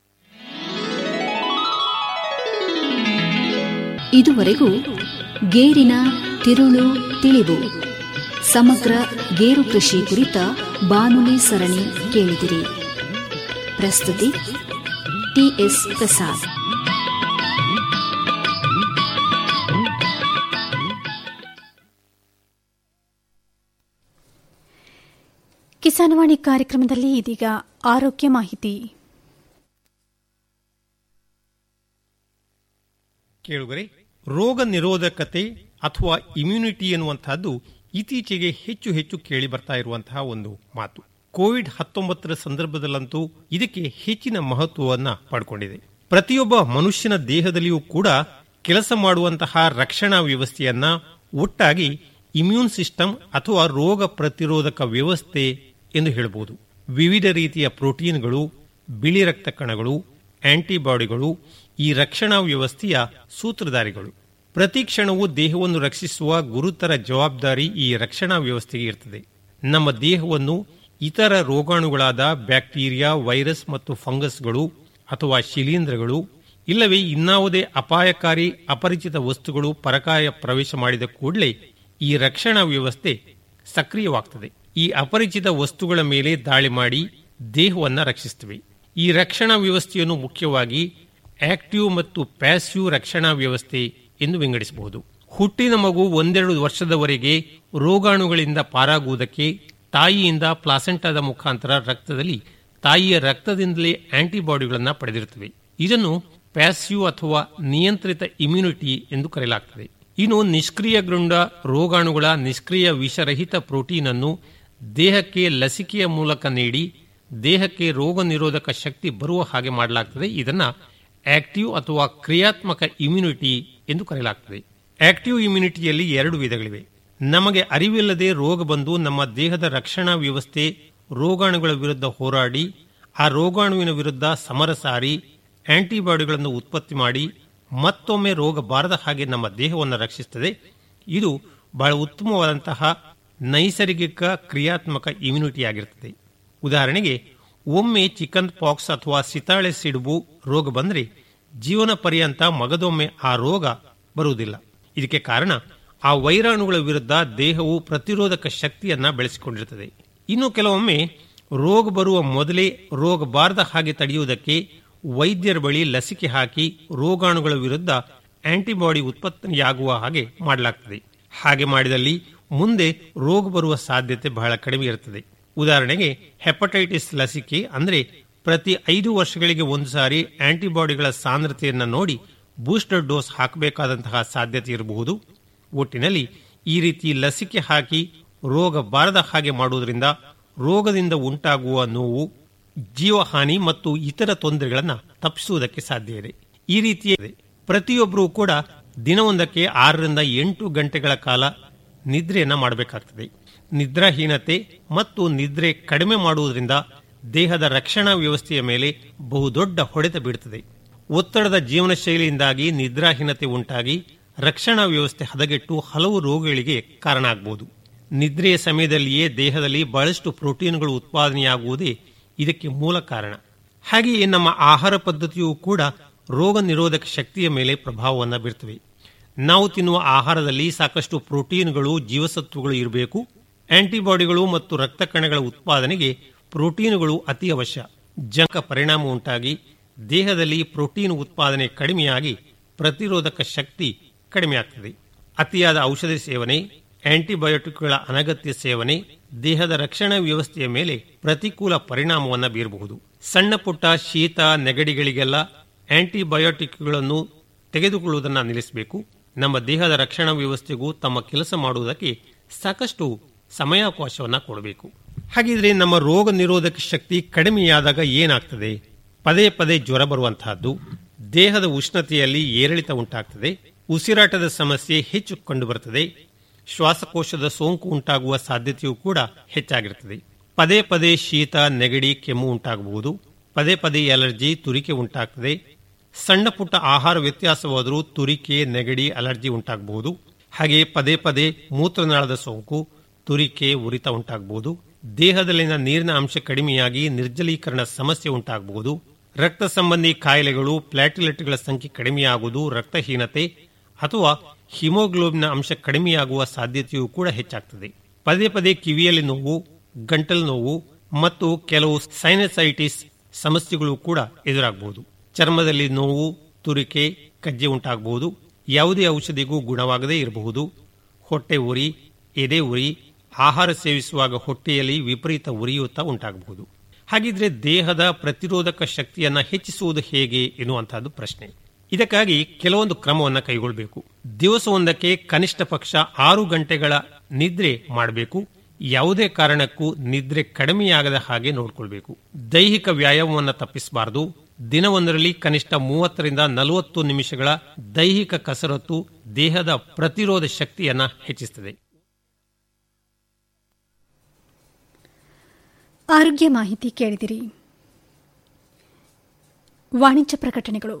Speaker 5: ಇದುವರೆಗೂ ಗೇರಿನ ತಿರುಳು ತಿಳಿವು ಸಮಗ್ರ ಗೇರು ಕೃಷಿ ಕುರಿತ ಬಾನುಲಿ ಸರಣಿ ಕೇಳಿದಿರಿ ಪ್ರಸ್ತುತಿ ಟಿಎಸ್ ಪ್ರಸಾದ್
Speaker 13: ಕಿಸಾನ್ವಾಣಿ ಕಾರ್ಯಕ್ರಮದಲ್ಲಿ ಇದೀಗ ಆರೋಗ್ಯ ಮಾಹಿತಿ
Speaker 14: ಕೇಳುಗರೆ ರೋಗ ನಿರೋಧಕತೆ ಅಥವಾ ಇಮ್ಯುನಿಟಿ ಎನ್ನುವಂತಹದ್ದು ಇತ್ತೀಚೆಗೆ ಹೆಚ್ಚು ಹೆಚ್ಚು ಕೇಳಿ ಬರ್ತಾ ಇರುವಂತಹ ಒಂದು ಮಾತು ಕೋವಿಡ್ ಹತ್ತೊಂಬತ್ತರ ಸಂದರ್ಭದಲ್ಲಂತೂ ಇದಕ್ಕೆ ಹೆಚ್ಚಿನ ಮಹತ್ವವನ್ನ ಪಡ್ಕೊಂಡಿದೆ ಪ್ರತಿಯೊಬ್ಬ ಮನುಷ್ಯನ ದೇಹದಲ್ಲಿಯೂ ಕೂಡ ಕೆಲಸ ಮಾಡುವಂತಹ ರಕ್ಷಣಾ ವ್ಯವಸ್ಥೆಯನ್ನ ಒಟ್ಟಾಗಿ ಇಮ್ಯೂನ್ ಸಿಸ್ಟಮ್ ಅಥವಾ ರೋಗ ಪ್ರತಿರೋಧಕ ವ್ಯವಸ್ಥೆ ಎಂದು ಹೇಳಬಹುದು ವಿವಿಧ ರೀತಿಯ ಪ್ರೋಟೀನ್ಗಳು ಬಿಳಿ ರಕ್ತ ಕಣಗಳು ಆಂಟಿಬಾಡಿಗಳು ಈ ರಕ್ಷಣಾ ವ್ಯವಸ್ಥೆಯ ಸೂತ್ರಧಾರಿಗಳು ಪ್ರತಿ ಕ್ಷಣವೂ ದೇಹವನ್ನು ರಕ್ಷಿಸುವ ಗುರುತರ ಜವಾಬ್ದಾರಿ ಈ ರಕ್ಷಣಾ ವ್ಯವಸ್ಥೆಗೆ ಇರ್ತದೆ ನಮ್ಮ ದೇಹವನ್ನು ಇತರ ರೋಗಾಣುಗಳಾದ ಬ್ಯಾಕ್ಟೀರಿಯಾ ವೈರಸ್ ಮತ್ತು ಫಂಗಸ್ಗಳು ಅಥವಾ ಶಿಲೀಂಧ್ರಗಳು ಇಲ್ಲವೇ ಇನ್ನಾವುದೇ ಅಪಾಯಕಾರಿ ಅಪರಿಚಿತ ವಸ್ತುಗಳು ಪರಕಾಯ ಪ್ರವೇಶ ಮಾಡಿದ ಕೂಡಲೇ ಈ ರಕ್ಷಣಾ ವ್ಯವಸ್ಥೆ ಸಕ್ರಿಯವಾಗ್ತದೆ ಈ ಅಪರಿಚಿತ ವಸ್ತುಗಳ ಮೇಲೆ ದಾಳಿ ಮಾಡಿ ದೇಹವನ್ನ ರಕ್ಷಿಸುತ್ತವೆ ಈ ರಕ್ಷಣಾ ವ್ಯವಸ್ಥೆಯನ್ನು ಮುಖ್ಯವಾಗಿ ಆಕ್ಟಿವ್ ಮತ್ತು ಪ್ಯಾಸಿವ್ ರಕ್ಷಣಾ ವ್ಯವಸ್ಥೆ ಎಂದು ವಿಂಗಡಿಸಬಹುದು ಹುಟ್ಟಿನ ಮಗು ಒಂದೆರಡು ವರ್ಷದವರೆಗೆ ರೋಗಾಣುಗಳಿಂದ ಪಾರಾಗುವುದಕ್ಕೆ ತಾಯಿಯಿಂದ ಪ್ಲಾಸೆಂಟಾದ ಮುಖಾಂತರ ರಕ್ತದಲ್ಲಿ ತಾಯಿಯ ರಕ್ತದಿಂದಲೇ ಆಂಟಿಬಾಡಿಗಳನ್ನು ಪಡೆದಿರುತ್ತವೆ ಇದನ್ನು ಪ್ಯಾಸಿವ್ ಅಥವಾ ನಿಯಂತ್ರಿತ ಇಮ್ಯುನಿಟಿ ಎಂದು ಕರೆಯಲಾಗುತ್ತದೆ ಇನ್ನು ನಿಷ್ಕ್ರಿಯಗೊಂಡ ರೋಗಾಣುಗಳ ನಿಷ್ಕ್ರಿಯ ವಿಷರಹಿತ ಪ್ರೋಟೀನ್ ಅನ್ನು ದೇಹಕ್ಕೆ ಲಸಿಕೆಯ ಮೂಲಕ ನೀಡಿ ದೇಹಕ್ಕೆ ರೋಗ ನಿರೋಧಕ ಶಕ್ತಿ ಬರುವ ಹಾಗೆ ಮಾಡಲಾಗ್ತದೆ ಇದನ್ನ ಆಕ್ಟಿವ್ ಅಥವಾ ಕ್ರಿಯಾತ್ಮಕ ಇಮ್ಯುನಿಟಿ ಎಂದು ಕರೆಯಲಾಗ್ತದೆ ಆಕ್ಟಿವ್ ಇಮ್ಯುನಿಟಿಯಲ್ಲಿ ಎರಡು ವಿಧಗಳಿವೆ ನಮಗೆ ಅರಿವಿಲ್ಲದೆ ರೋಗ ಬಂದು ನಮ್ಮ ದೇಹದ ರಕ್ಷಣಾ ವ್ಯವಸ್ಥೆ ರೋಗಾಣುಗಳ ವಿರುದ್ಧ ಹೋರಾಡಿ ಆ ರೋಗಾಣುವಿನ ವಿರುದ್ಧ ಸಮರ ಸಾರಿ ಆಂಟಿಬಾಡಿಗಳನ್ನು ಉತ್ಪತ್ತಿ ಮಾಡಿ ಮತ್ತೊಮ್ಮೆ ರೋಗ ಬಾರದ ಹಾಗೆ ನಮ್ಮ ದೇಹವನ್ನು ರಕ್ಷಿಸುತ್ತದೆ ಇದು ಬಹಳ ಉತ್ತಮವಾದಂತಹ ನೈಸರ್ಗಿಕ ಕ್ರಿಯಾತ್ಮಕ ಇಮ್ಯುನಿಟಿ ಆಗಿರುತ್ತದೆ ಉದಾಹರಣೆಗೆ ಒಮ್ಮೆ ಚಿಕನ್ ಪಾಕ್ಸ್ ಅಥವಾ ಸಿತಾಳೆ ಸಿಡುಬು ರೋಗ ಬಂದರೆ ಜೀವನ ಪರ್ಯಂತ ಮಗದೊಮ್ಮೆ ಆ ರೋಗ ಬರುವುದಿಲ್ಲ ಇದಕ್ಕೆ ಕಾರಣ ಆ ವೈರಾಣುಗಳ ವಿರುದ್ಧ ದೇಹವು ಪ್ರತಿರೋಧಕ ಶಕ್ತಿಯನ್ನ ಬೆಳೆಸಿಕೊಂಡಿರುತ್ತದೆ ಇನ್ನು ಕೆಲವೊಮ್ಮೆ ರೋಗ ಬರುವ ಮೊದಲೇ ರೋಗ ಬಾರದ ಹಾಗೆ ತಡೆಯುವುದಕ್ಕೆ ವೈದ್ಯರ ಬಳಿ ಲಸಿಕೆ ಹಾಕಿ ರೋಗಾಣುಗಳ ವಿರುದ್ಧ ಆಂಟಿಬಾಡಿ ಉತ್ಪತ್ತಿಯಾಗುವ ಹಾಗೆ ಮಾಡಲಾಗ್ತದೆ ಹಾಗೆ ಮಾಡಿದಲ್ಲಿ ಮುಂದೆ ರೋಗ ಬರುವ ಸಾಧ್ಯತೆ ಬಹಳ ಕಡಿಮೆ ಇರುತ್ತದೆ ಉದಾಹರಣೆಗೆ ಹೆಪಟೈಟಿಸ್ ಲಸಿಕೆ ಅಂದ್ರೆ ಪ್ರತಿ ಐದು ವರ್ಷಗಳಿಗೆ ಒಂದು ಸಾರಿ ಆಂಟಿಬಾಡಿಗಳ ಸಾಂದ್ರತೆಯನ್ನು ನೋಡಿ ಬೂಸ್ಟರ್ ಡೋಸ್ ಹಾಕಬೇಕಾದಂತಹ ಸಾಧ್ಯತೆ ಇರಬಹುದು ಒಟ್ಟಿನಲ್ಲಿ ಈ ರೀತಿ ಲಸಿಕೆ ಹಾಕಿ ರೋಗ ಬಾರದ ಹಾಗೆ ಮಾಡುವುದರಿಂದ ರೋಗದಿಂದ ಉಂಟಾಗುವ ನೋವು ಜೀವಹಾನಿ ಮತ್ತು ಇತರ ತೊಂದರೆಗಳನ್ನು ತಪ್ಪಿಸುವುದಕ್ಕೆ ಸಾಧ್ಯ ಇದೆ ಈ ರೀತಿಯ ಪ್ರತಿಯೊಬ್ಬರೂ ಕೂಡ ದಿನವೊಂದಕ್ಕೆ ಆರರಿಂದ ಎಂಟು ಗಂಟೆಗಳ ಕಾಲ ನಿದ್ರೆಯನ್ನ ಮಾಡಬೇಕಾಗ್ತದೆ ನಿದ್ರಾಹೀನತೆ ಮತ್ತು ನಿದ್ರೆ ಕಡಿಮೆ ಮಾಡುವುದರಿಂದ ದೇಹದ ರಕ್ಷಣಾ ವ್ಯವಸ್ಥೆಯ ಮೇಲೆ ಬಹುದೊಡ್ಡ ಹೊಡೆತ ಬೀಳುತ್ತದೆ ಒತ್ತಡದ ಜೀವನ ಶೈಲಿಯಿಂದಾಗಿ ನಿದ್ರಾಹೀನತೆ ಉಂಟಾಗಿ ರಕ್ಷಣಾ ವ್ಯವಸ್ಥೆ ಹದಗೆಟ್ಟು ಹಲವು ರೋಗಗಳಿಗೆ ಕಾರಣ ಆಗಬಹುದು ನಿದ್ರೆಯ ಸಮಯದಲ್ಲಿಯೇ ದೇಹದಲ್ಲಿ ಬಹಳಷ್ಟು ಪ್ರೋಟೀನ್ಗಳು ಉತ್ಪಾದನೆಯಾಗುವುದೇ ಇದಕ್ಕೆ ಮೂಲ ಕಾರಣ ಹಾಗೆಯೇ ನಮ್ಮ ಆಹಾರ ಪದ್ಧತಿಯೂ ಕೂಡ ರೋಗ ನಿರೋಧಕ ಶಕ್ತಿಯ ಮೇಲೆ ಪ್ರಭಾವವನ್ನು ಬೀರ್ತವೆ ನಾವು ತಿನ್ನುವ ಆಹಾರದಲ್ಲಿ ಸಾಕಷ್ಟು ಪ್ರೋಟೀನ್ಗಳು ಜೀವಸತ್ವಗಳು ಇರಬೇಕು ಆಂಟಿಬಾಡಿಗಳು ಮತ್ತು ರಕ್ತ ಕಣಗಳ ಉತ್ಪಾದನೆಗೆ ಪ್ರೋಟೀನ್ಗಳು ಅತಿ ಅವಶ್ಯ ಜಂಕ ಪರಿಣಾಮ ಉಂಟಾಗಿ ದೇಹದಲ್ಲಿ ಪ್ರೋಟೀನ್ ಉತ್ಪಾದನೆ ಕಡಿಮೆಯಾಗಿ ಪ್ರತಿರೋಧಕ ಶಕ್ತಿ ಕಡಿಮೆಯಾಗ್ತದೆ ಅತಿಯಾದ ಔಷಧಿ ಸೇವನೆ ಆಂಟಿಬಯೋಟಿಕ್ಗಳ ಅನಗತ್ಯ ಸೇವನೆ ದೇಹದ ರಕ್ಷಣಾ ವ್ಯವಸ್ಥೆಯ ಮೇಲೆ ಪ್ರತಿಕೂಲ ಪರಿಣಾಮವನ್ನು ಬೀರಬಹುದು ಸಣ್ಣ ಪುಟ್ಟ ಶೀತ ನೆಗಡಿಗಳಿಗೆಲ್ಲ ಆಂಟಿಬಯೋಟಿಕ್ಗಳನ್ನು ತೆಗೆದುಕೊಳ್ಳುವುದನ್ನು ನಿಲ್ಲಿಸಬೇಕು ನಮ್ಮ ದೇಹದ ರಕ್ಷಣಾ ವ್ಯವಸ್ಥೆಗೂ ತಮ್ಮ ಕೆಲಸ ಮಾಡುವುದಕ್ಕೆ ಸಾಕಷ್ಟು ಸಮಯಾವಕಾಶವನ್ನು ಕೊಡಬೇಕು ಹಾಗಿದ್ರೆ ನಮ್ಮ ರೋಗ ನಿರೋಧಕ ಶಕ್ತಿ ಕಡಿಮೆಯಾದಾಗ ಏನಾಗ್ತದೆ ಪದೇ ಪದೇ ಜ್ವರ ಬರುವಂತಹದ್ದು ದೇಹದ ಉಷ್ಣತೆಯಲ್ಲಿ ಏರಿಳಿತ ಉಂಟಾಗ್ತದೆ ಉಸಿರಾಟದ ಸಮಸ್ಯೆ ಹೆಚ್ಚು ಕಂಡುಬರುತ್ತದೆ ಶ್ವಾಸಕೋಶದ ಸೋಂಕು ಉಂಟಾಗುವ ಸಾಧ್ಯತೆಯೂ ಕೂಡ ಹೆಚ್ಚಾಗಿರುತ್ತದೆ ಪದೇ ಪದೇ ಶೀತ ನೆಗಡಿ ಕೆಮ್ಮು ಉಂಟಾಗಬಹುದು ಪದೇ ಪದೇ ಅಲರ್ಜಿ ತುರಿಕೆ ಉಂಟಾಗ್ತದೆ ಸಣ್ಣ ಪುಟ್ಟ ಆಹಾರ ವ್ಯತ್ಯಾಸವಾದರೂ ತುರಿಕೆ ನೆಗಡಿ ಅಲರ್ಜಿ ಉಂಟಾಗಬಹುದು ಹಾಗೆ ಪದೇ ಪದೇ ಮೂತ್ರನಾಳದ ಸೋಂಕು ತುರಿಕೆ ಉರಿತ ಉಂಟಾಗಬಹುದು ದೇಹದಲ್ಲಿನ ನೀರಿನ ಅಂಶ ಕಡಿಮೆಯಾಗಿ ನಿರ್ಜಲೀಕರಣ ಸಮಸ್ಯೆ ಉಂಟಾಗಬಹುದು ರಕ್ತ ಸಂಬಂಧಿ ಕಾಯಿಲೆಗಳು ಪ್ಲಾಟಿಲೆಟ್ಗಳ ಸಂಖ್ಯೆ ಕಡಿಮೆಯಾಗುವುದು ರಕ್ತಹೀನತೆ ಅಥವಾ ಹಿಮೋಗ್ಲೋಬಿನ್ ಅಂಶ ಕಡಿಮೆಯಾಗುವ ಸಾಧ್ಯತೆಯೂ ಕೂಡ ಹೆಚ್ಚಾಗ್ತದೆ ಪದೇ ಪದೇ ಕಿವಿಯಲ್ಲಿ ನೋವು ಗಂಟಲು ನೋವು ಮತ್ತು ಕೆಲವು ಸೈನಸೈಟಿಸ್ ಸಮಸ್ಯೆಗಳು ಕೂಡ ಎದುರಾಗಬಹುದು ಚರ್ಮದಲ್ಲಿ ನೋವು ತುರಿಕೆ ಕಜ್ಜೆ ಉಂಟಾಗಬಹುದು ಯಾವುದೇ ಔಷಧಿಗೂ ಗುಣವಾಗದೇ ಇರಬಹುದು ಹೊಟ್ಟೆ ಉರಿ ಎದೆ ಉರಿ ಆಹಾರ ಸೇವಿಸುವಾಗ ಹೊಟ್ಟೆಯಲ್ಲಿ ವಿಪರೀತ ಉರಿಯೂತ ಉಂಟಾಗಬಹುದು ಹಾಗಿದ್ರೆ ದೇಹದ ಪ್ರತಿರೋಧಕ ಶಕ್ತಿಯನ್ನ ಹೆಚ್ಚಿಸುವುದು ಹೇಗೆ ಎನ್ನುವಂತಹದ್ದು ಪ್ರಶ್ನೆ ಇದಕ್ಕಾಗಿ ಕೆಲವೊಂದು ಕ್ರಮವನ್ನು ಕೈಗೊಳ್ಳಬೇಕು ದಿವಸವೊಂದಕ್ಕೆ ಕನಿಷ್ಠ ಪಕ್ಷ ಆರು ಗಂಟೆಗಳ ನಿದ್ರೆ ಮಾಡಬೇಕು ಯಾವುದೇ ಕಾರಣಕ್ಕೂ ನಿದ್ರೆ ಕಡಿಮೆಯಾಗದ ಹಾಗೆ ನೋಡಿಕೊಳ್ಬೇಕು ದೈಹಿಕ ವ್ಯಾಯಾಮವನ್ನು ತಪ್ಪಿಸಬಾರದು ದಿನವೊಂದರಲ್ಲಿ ಕನಿಷ್ಠ ಮೂವತ್ತರಿಂದ ನಲವತ್ತು ನಿಮಿಷಗಳ ದೈಹಿಕ ಕಸರತ್ತು ದೇಹದ ಪ್ರತಿರೋಧ ಶಕ್ತಿಯನ್ನ ಹೆಚ್ಚಿಸುತ್ತದೆ
Speaker 13: ಆರೋಗ್ಯ ಮಾಹಿತಿ ಕೇಳಿದಿರಿ ವಾಣಿಜ್ಯ ಪ್ರಕಟಣೆಗಳು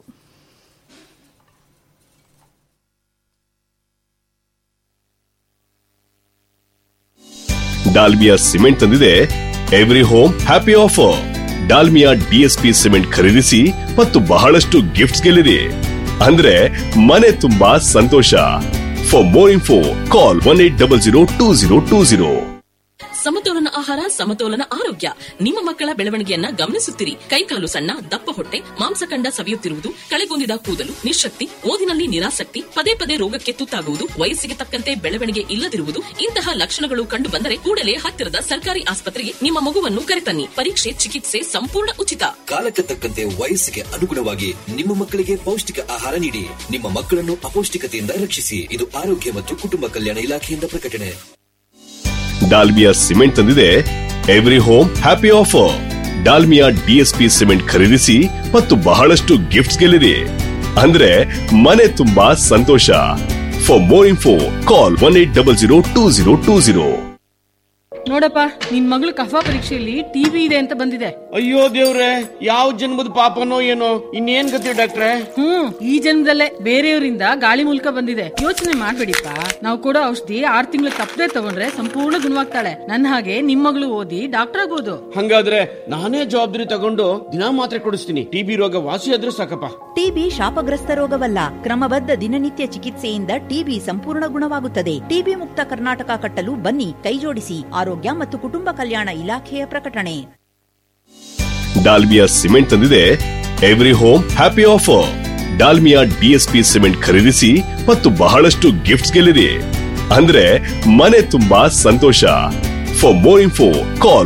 Speaker 15: ಡಾಲ್ಮಿಯಾ ಸಿಮೆಂಟ್ ತಂದಿದೆ every home happy offer Dalmia DSP cement ಖರೀದಿಸಿ ಮತ್ತು ಬಹಳಷ್ಟು ಗಿಫ್ಟ್ಸ್ ಗೆಲ್ಲಿರಿ ಅಂದ್ರೆ ಮನೆ ತುಂಬಾ ಸಂತೋಷ for more info call one eight double zero two zero two zero
Speaker 1: ಸಮತೋಲನ ಆಹಾರ ಸಮತೋಲನ ಆರೋಗ್ಯ ನಿಮ್ಮ ಮಕ್ಕಳ ಬೆಳವಣಿಗೆಯನ್ನ ಗಮನಿಸುತ್ತಿರಿ ಕೈಕಾಲು ಸಣ್ಣ ದಪ್ಪ ಹೊಟ್ಟೆ ಮಾಂಸಖಂಡ ಸವಿಯುತ್ತಿರುವುದು ಕಳೆಗೊಂದಿದ ಕೂದಲು ನಿಶಕ್ತಿ ಓದಿನಲ್ಲಿ ನಿರಾಸಕ್ತಿ ಪದೇ ಪದೇ ರೋಗಕ್ಕೆ ತುತ್ತಾಗುವುದು ವಯಸ್ಸಿಗೆ ತಕ್ಕಂತೆ ಬೆಳವಣಿಗೆ ಇಲ್ಲದಿರುವುದು ಇಂತಹ ಲಕ್ಷಣಗಳು ಕಂಡು ಬಂದರೆ ಕೂಡಲೇ ಹತ್ತಿರದ ಸರ್ಕಾರಿ ಆಸ್ಪತ್ರೆಗೆ ನಿಮ್ಮ ಮಗುವನ್ನು ಕರೆತನ್ನಿ ಪರೀಕ್ಷೆ ಚಿಕಿತ್ಸೆ ಸಂಪೂರ್ಣ ಉಚಿತ
Speaker 2: ಕಾಲಕ್ಕೆ ತಕ್ಕಂತೆ ವಯಸ್ಸಿಗೆ ಅನುಗುಣವಾಗಿ ನಿಮ್ಮ ಮಕ್ಕಳಿಗೆ ಪೌಷ್ಟಿಕ ಆಹಾರ ನೀಡಿ ನಿಮ್ಮ ಮಕ್ಕಳನ್ನು ಅಪೌಷ್ಟಿಕತೆಯಿಂದ ರಕ್ಷಿಸಿ ಇದು ಆರೋಗ್ಯ ಮತ್ತು ಕುಟುಂಬ ಕಲ್ಯಾಣ ಇಲಾಖೆಯಿಂದ ಪ್ರಕಟಣೆ
Speaker 15: ಡಾಲ್ಮಿಯಾ ಸಿಮೆಂಟ್ ತಂದಿದೆ every home happy offer Dalmia DSP cement ಖರೀದಿಸಿ ಮತ್ತು ಬಹಳಷ್ಟು ಗಿಫ್ಟ್ಸ್ ಗೆಲ್ಲಿರಿ ಅಂದ್ರೆ ಮನೆ ತುಂಬಾ ಸಂತೋಷ for more info call one eight double zero two zero two zero
Speaker 16: ನೋಡಪ್ಪ ನಿನ್ ಮಗಳು ಕಫ ಪರೀಕ್ಷೆಯಲ್ಲಿ ಟಿವಿ ಇದೆ ಅಂತ ಬಂದಿದೆ ಅಯ್ಯೋ ದೇವ್ರೆ ಯಾವ ಜನ್ಮದ ಪಾಪನೋ ಏನೋ ಇನ್ನೇನ್ ಗತಿ ಡಾಕ್ಟ್ರೆ
Speaker 17: ಹ್ಮ್ ಈ ಜನ್ಮದಲ್ಲೇ ಬೇರೆಯವರಿಂದ ಗಾಳಿ ಮೂಲಕ ಬಂದಿದೆ ಯೋಚನೆ ಮಾಡ್ಬೇಡಿಪ್ಪ ನಾವು ಕೊಡೋ ಔಷಧಿ ಆರ್ ತಿಂಗಳು ತಪ್ಪದೆ ತಗೊಂಡ್ರೆ ಸಂಪೂರ್ಣ ಗುಣವಾಗ್ತಾಳೆ ನನ್ನ ಹಾಗೆ ನಿಮ್ ಮಗಳು ಓದಿ ಡಾಕ್ಟರ್ ಆಗೋದು
Speaker 16: ಹಂಗಾದ್ರೆ ನಾನೇ ಜವಾಬ್ದಾರಿ ತಗೊಂಡು ದಿನಾ ಮಾತ್ರೆ ಕೊಡಿಸ್ತೀನಿ ಟಿಬಿ ರೋಗ ವಾಸಿ ಆದ್ರೂ ಸಾಕಪ್ಪ
Speaker 3: ಟಿಬಿ ಶಾಪಗ್ರಸ್ತ ರೋಗವಲ್ಲ ಕ್ರಮಬದ್ಧ ದಿನನಿತ್ಯ ಚಿಕಿತ್ಸೆಯಿಂದ ಟಿಬಿ ಸಂಪೂರ್ಣ ಗುಣವಾಗುತ್ತದೆ ಟಿಬಿ ಮುಕ್ತ ಕರ್ನಾಟಕ ಕಟ್ಟಲು ಬನ್ನಿ ಕೈಜೋಡಿಸಿ ಆರೋಗ್ಯ ಮತ್ತು ಕುಟುಂಬ ಕಲ್ಯಾಣ ಇಲಾಖೆಯ ಪ್ರಕಟಣೆ
Speaker 15: ಡಾಲ್ಮಿಯಾ ಸಿಮೆಂಟ್ ತಂದಿದೆ every home happy offer Dalmia DSP cement ಖರೀದಿಸಿ ಮತ್ತು ಬಹಳಷ್ಟು ಗಿಫ್ಟ್ಸ್ ಗೆಲ್ಲಿರಿ ಅಂದ್ರೆ ಮನೆ ತುಂಬಾ ಸಂತೋಷ ಫಾರ್ ಮೋರ್ ಇನ್ಫೋ ಕಾಲ್